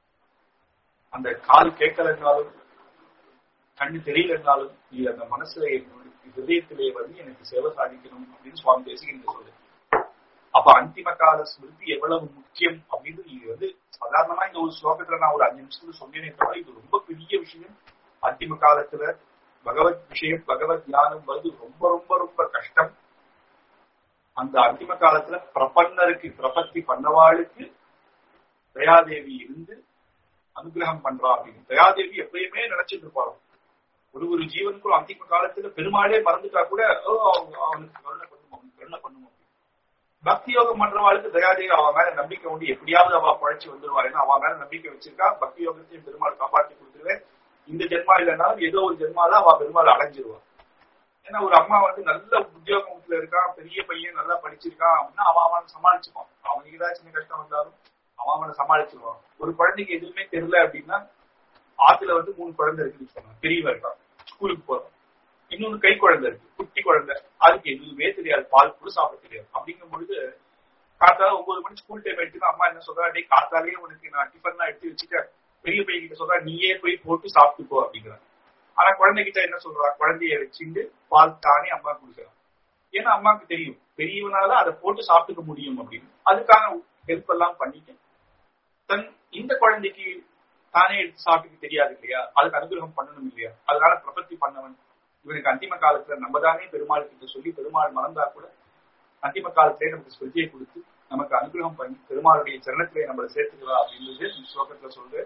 அந்த காது கேட்கலன்னாலும் கண்ணு தெரியலன்னாலும் நீ அந்த மனசுல என்னுடைய ஹிருதயத்திலே வந்து எனக்கு சேவை சாதிக்கணும் அப்படின்னு சுவாமி தேசிகன் சொல்லு அப்ப அந்திம கால ஸ்மிருதி எவ்வளவு முக்கியம் அப்படின்னு நீங்க வந்து சாதாரணமா இந்த ஒரு ஸ்லோகத்துல நான் ஒரு அஞ்சு நிமிஷத்துல சொன்னேனே தவிர இது ரொம்ப பெரிய விஷயம் அந்திம காலத்துல பகவத் விஷயம் பகவத் தியானம் வருது ரொம்ப ரொம்ப ரொம்ப கஷ்டம் அந்த அந்திம காலத்துல பிரபன்னருக்கு பிரபத்தி பண்ணவாளுக்கு தயாதேவி இருந்து அனுகிரகம் பண்றா அப்படின்னு தயாதேவி எப்பயுமே நினைச்சிட்டு இருப்பாரு ஒரு ஒரு ஜீவனுக்கும் அந்திம காலத்துல பெருமாளே மறந்துட்டா கூட ஓ அவனுக்கு அவனுக்கு கருணை பண்ணும் அவனுக்கு கருணை பண்ணும் அப்படின்னு பக்தி யோகம் பண்றவாளுக்கு தயாதேவி அவன் மேல நம்பிக்கை உண்டு எப்படியாவது அவ பழைச்சு வந்துருவா ஏன்னா அவன் மேல நம்பிக்கை வச்சிருக்கா பக்தி யோகத்தையும் பெருமாள் காப்பாற்றி கொடுத்துருவேன் இந்த ஜென்மா இல்லைனாலும் ஏதோ ஒரு ஜென்மால அவ பெருமாள் அடைஞ்சிருவா ஏன்னா ஒரு அம்மா வந்து நல்ல உத்தியோகத்துல இருக்கான் பெரிய பையன் நல்லா படிச்சிருக்கான் அப்படின்னா அவன் அவன் சமாளிச்சுப்பான் அவனுக்கு ஏதாவது சின்ன கஷ்டம் வந்தாலும் அவன் அவனை சமாளிச்சிருவான் ஒரு குழந்தைக்கு எதுவுமே தெரியல அப்படின்னா ஆத்துல வந்து மூணு குழந்தை இருக்குன்னு சொன்னான் பெரியவன் இருக்கான் ஸ்கூலுக்கு போறான் இன்னொன்னு கை குழந்தை இருக்கு குட்டி குழந்தை அதுக்கு எதுவுமே தெரியாது பால் கூட சாப்பிட தெரியாது அப்படிங்கும் பொழுது காத்தால ஒன்பது மணி ஸ்கூல் டைம் எடுத்து அம்மா என்ன சொல்றா டே காத்தாலே உனக்கு நான் டிஃபன் எல்லாம் எடுத்து வச்சுட்டேன் பெரிய பையன் கிட்ட சொல்றா நீயே போய் போட்டு சாப்பிட்டுக்கோ அப்படிங்கிறான் ஆனா குழந்தைகிட்ட என்ன சொல்றா குழந்தைய வச்சுட்டு பால் தானே அம்மா கொடுக்குறான் ஏன்னா அம்மாவுக்கு தெரியும் பெரியவனால அதை போட்டு சாப்பிட்டுக்க முடியும் அப்படின்னு அதுக்கான ஹெல்ப் எல்லாம் பண்ணிட்டு தன் இந்த குழந்தைக்கு தானே எடுத்து சாப்பிட்டுக்க தெரியாது இல்லையா அதுக்கு அனுகிரகம் பண்ணணும் இல்லையா அதனால பிரபத்தி பண்ணவன் இவனுக்கு அந்திம காலத்துல நம்ம தானே பெருமாள் கிட்ட சொல்லி பெருமாள் மறந்தா கூட அந்திம காலத்திலே நமக்கு ஸ்மிருதியை கொடுத்து நமக்கு அனுகிரகம் பண்ணி பெருமாளுடைய சரணத்திலே நம்மளை சேர்த்துக்கலாம் அப்படின்றது இந்த ஸ்லோகத்துல சொல்ற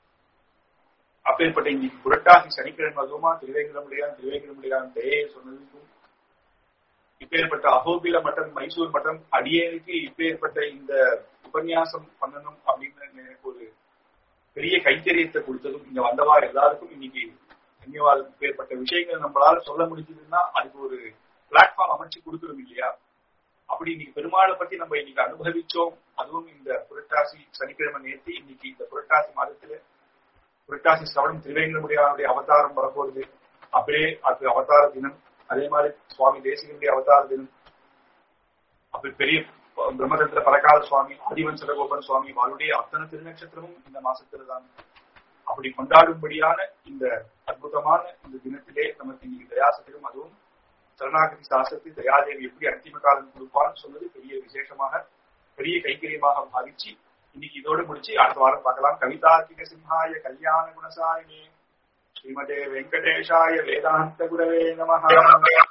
அப்பேற்பட்ட இன்னைக்கு புரட்டாசி சனிக்கிழமை அதுவுமா திருவேங்கடமுடியான் திருவேங்கடமுடியான் தயே சொன்னதுக்கும் இப்பேற்பட்ட அகோபில மட்டம் மைசூர் மட்டம் அடியேனுக்கு இப்பேற்பட்ட இந்த உபன்யாசம் பண்ணணும் அப்படின்னு எனக்கு ஒரு பெரிய கைத்தறியத்தை கொடுத்ததும் இங்க வந்தவா எல்லாருக்கும் இன்னைக்கு தன்யவாதம் இப்பேற்பட்ட விஷயங்கள் நம்மளால சொல்ல முடிஞ்சதுன்னா அதுக்கு ஒரு பிளாட்ஃபார்ம் அமைச்சு கொடுக்கணும் இல்லையா அப்படி இன்னைக்கு பெருமாளை பத்தி நம்ம இன்னைக்கு அனுபவிச்சோம் அதுவும் இந்த புரட்டாசி சனிக்கிழமை நேர்த்தி இன்னைக்கு இந்த புரட்டாசி மாதத்துல புரட்டாசி சிரவணம் திருவேங்கடமுடியானுடைய அவதாரம் வரப்போகுது அப்படியே அது அவதார தினம் அதே மாதிரி சுவாமி தேசிகனுடைய அவதார தினம் அப்படி பெரிய பிரம்மதந்திர பரகால சுவாமி ஆதிவன் சடகோபன் சுவாமி அவருடைய அத்தனை திருநட்சத்திரமும் இந்த மாசத்துல தான் அப்படி கொண்டாடும்படியான இந்த அற்புதமான இந்த தினத்திலே நமக்கு இன்னைக்கு தயாசத்திலும் அதுவும் சரணாகதி சாஸ்திரத்தை தயாதேவி எப்படி அந்திம காலம் கொடுப்பான்னு சொன்னது பெரிய விசேஷமாக பெரிய கைக்கரியமாக பாவிச்சு இன்னைக்கு இதோடு முடிச்சு அடுத்த வாரம் பார்க்கலாம் கவிதார்த்திக சிம்ஹாய கல்யாண குணசாலினி ஸ்ரீமதே வெங்கடேஷாய வேதாந்த குரவே நமஹ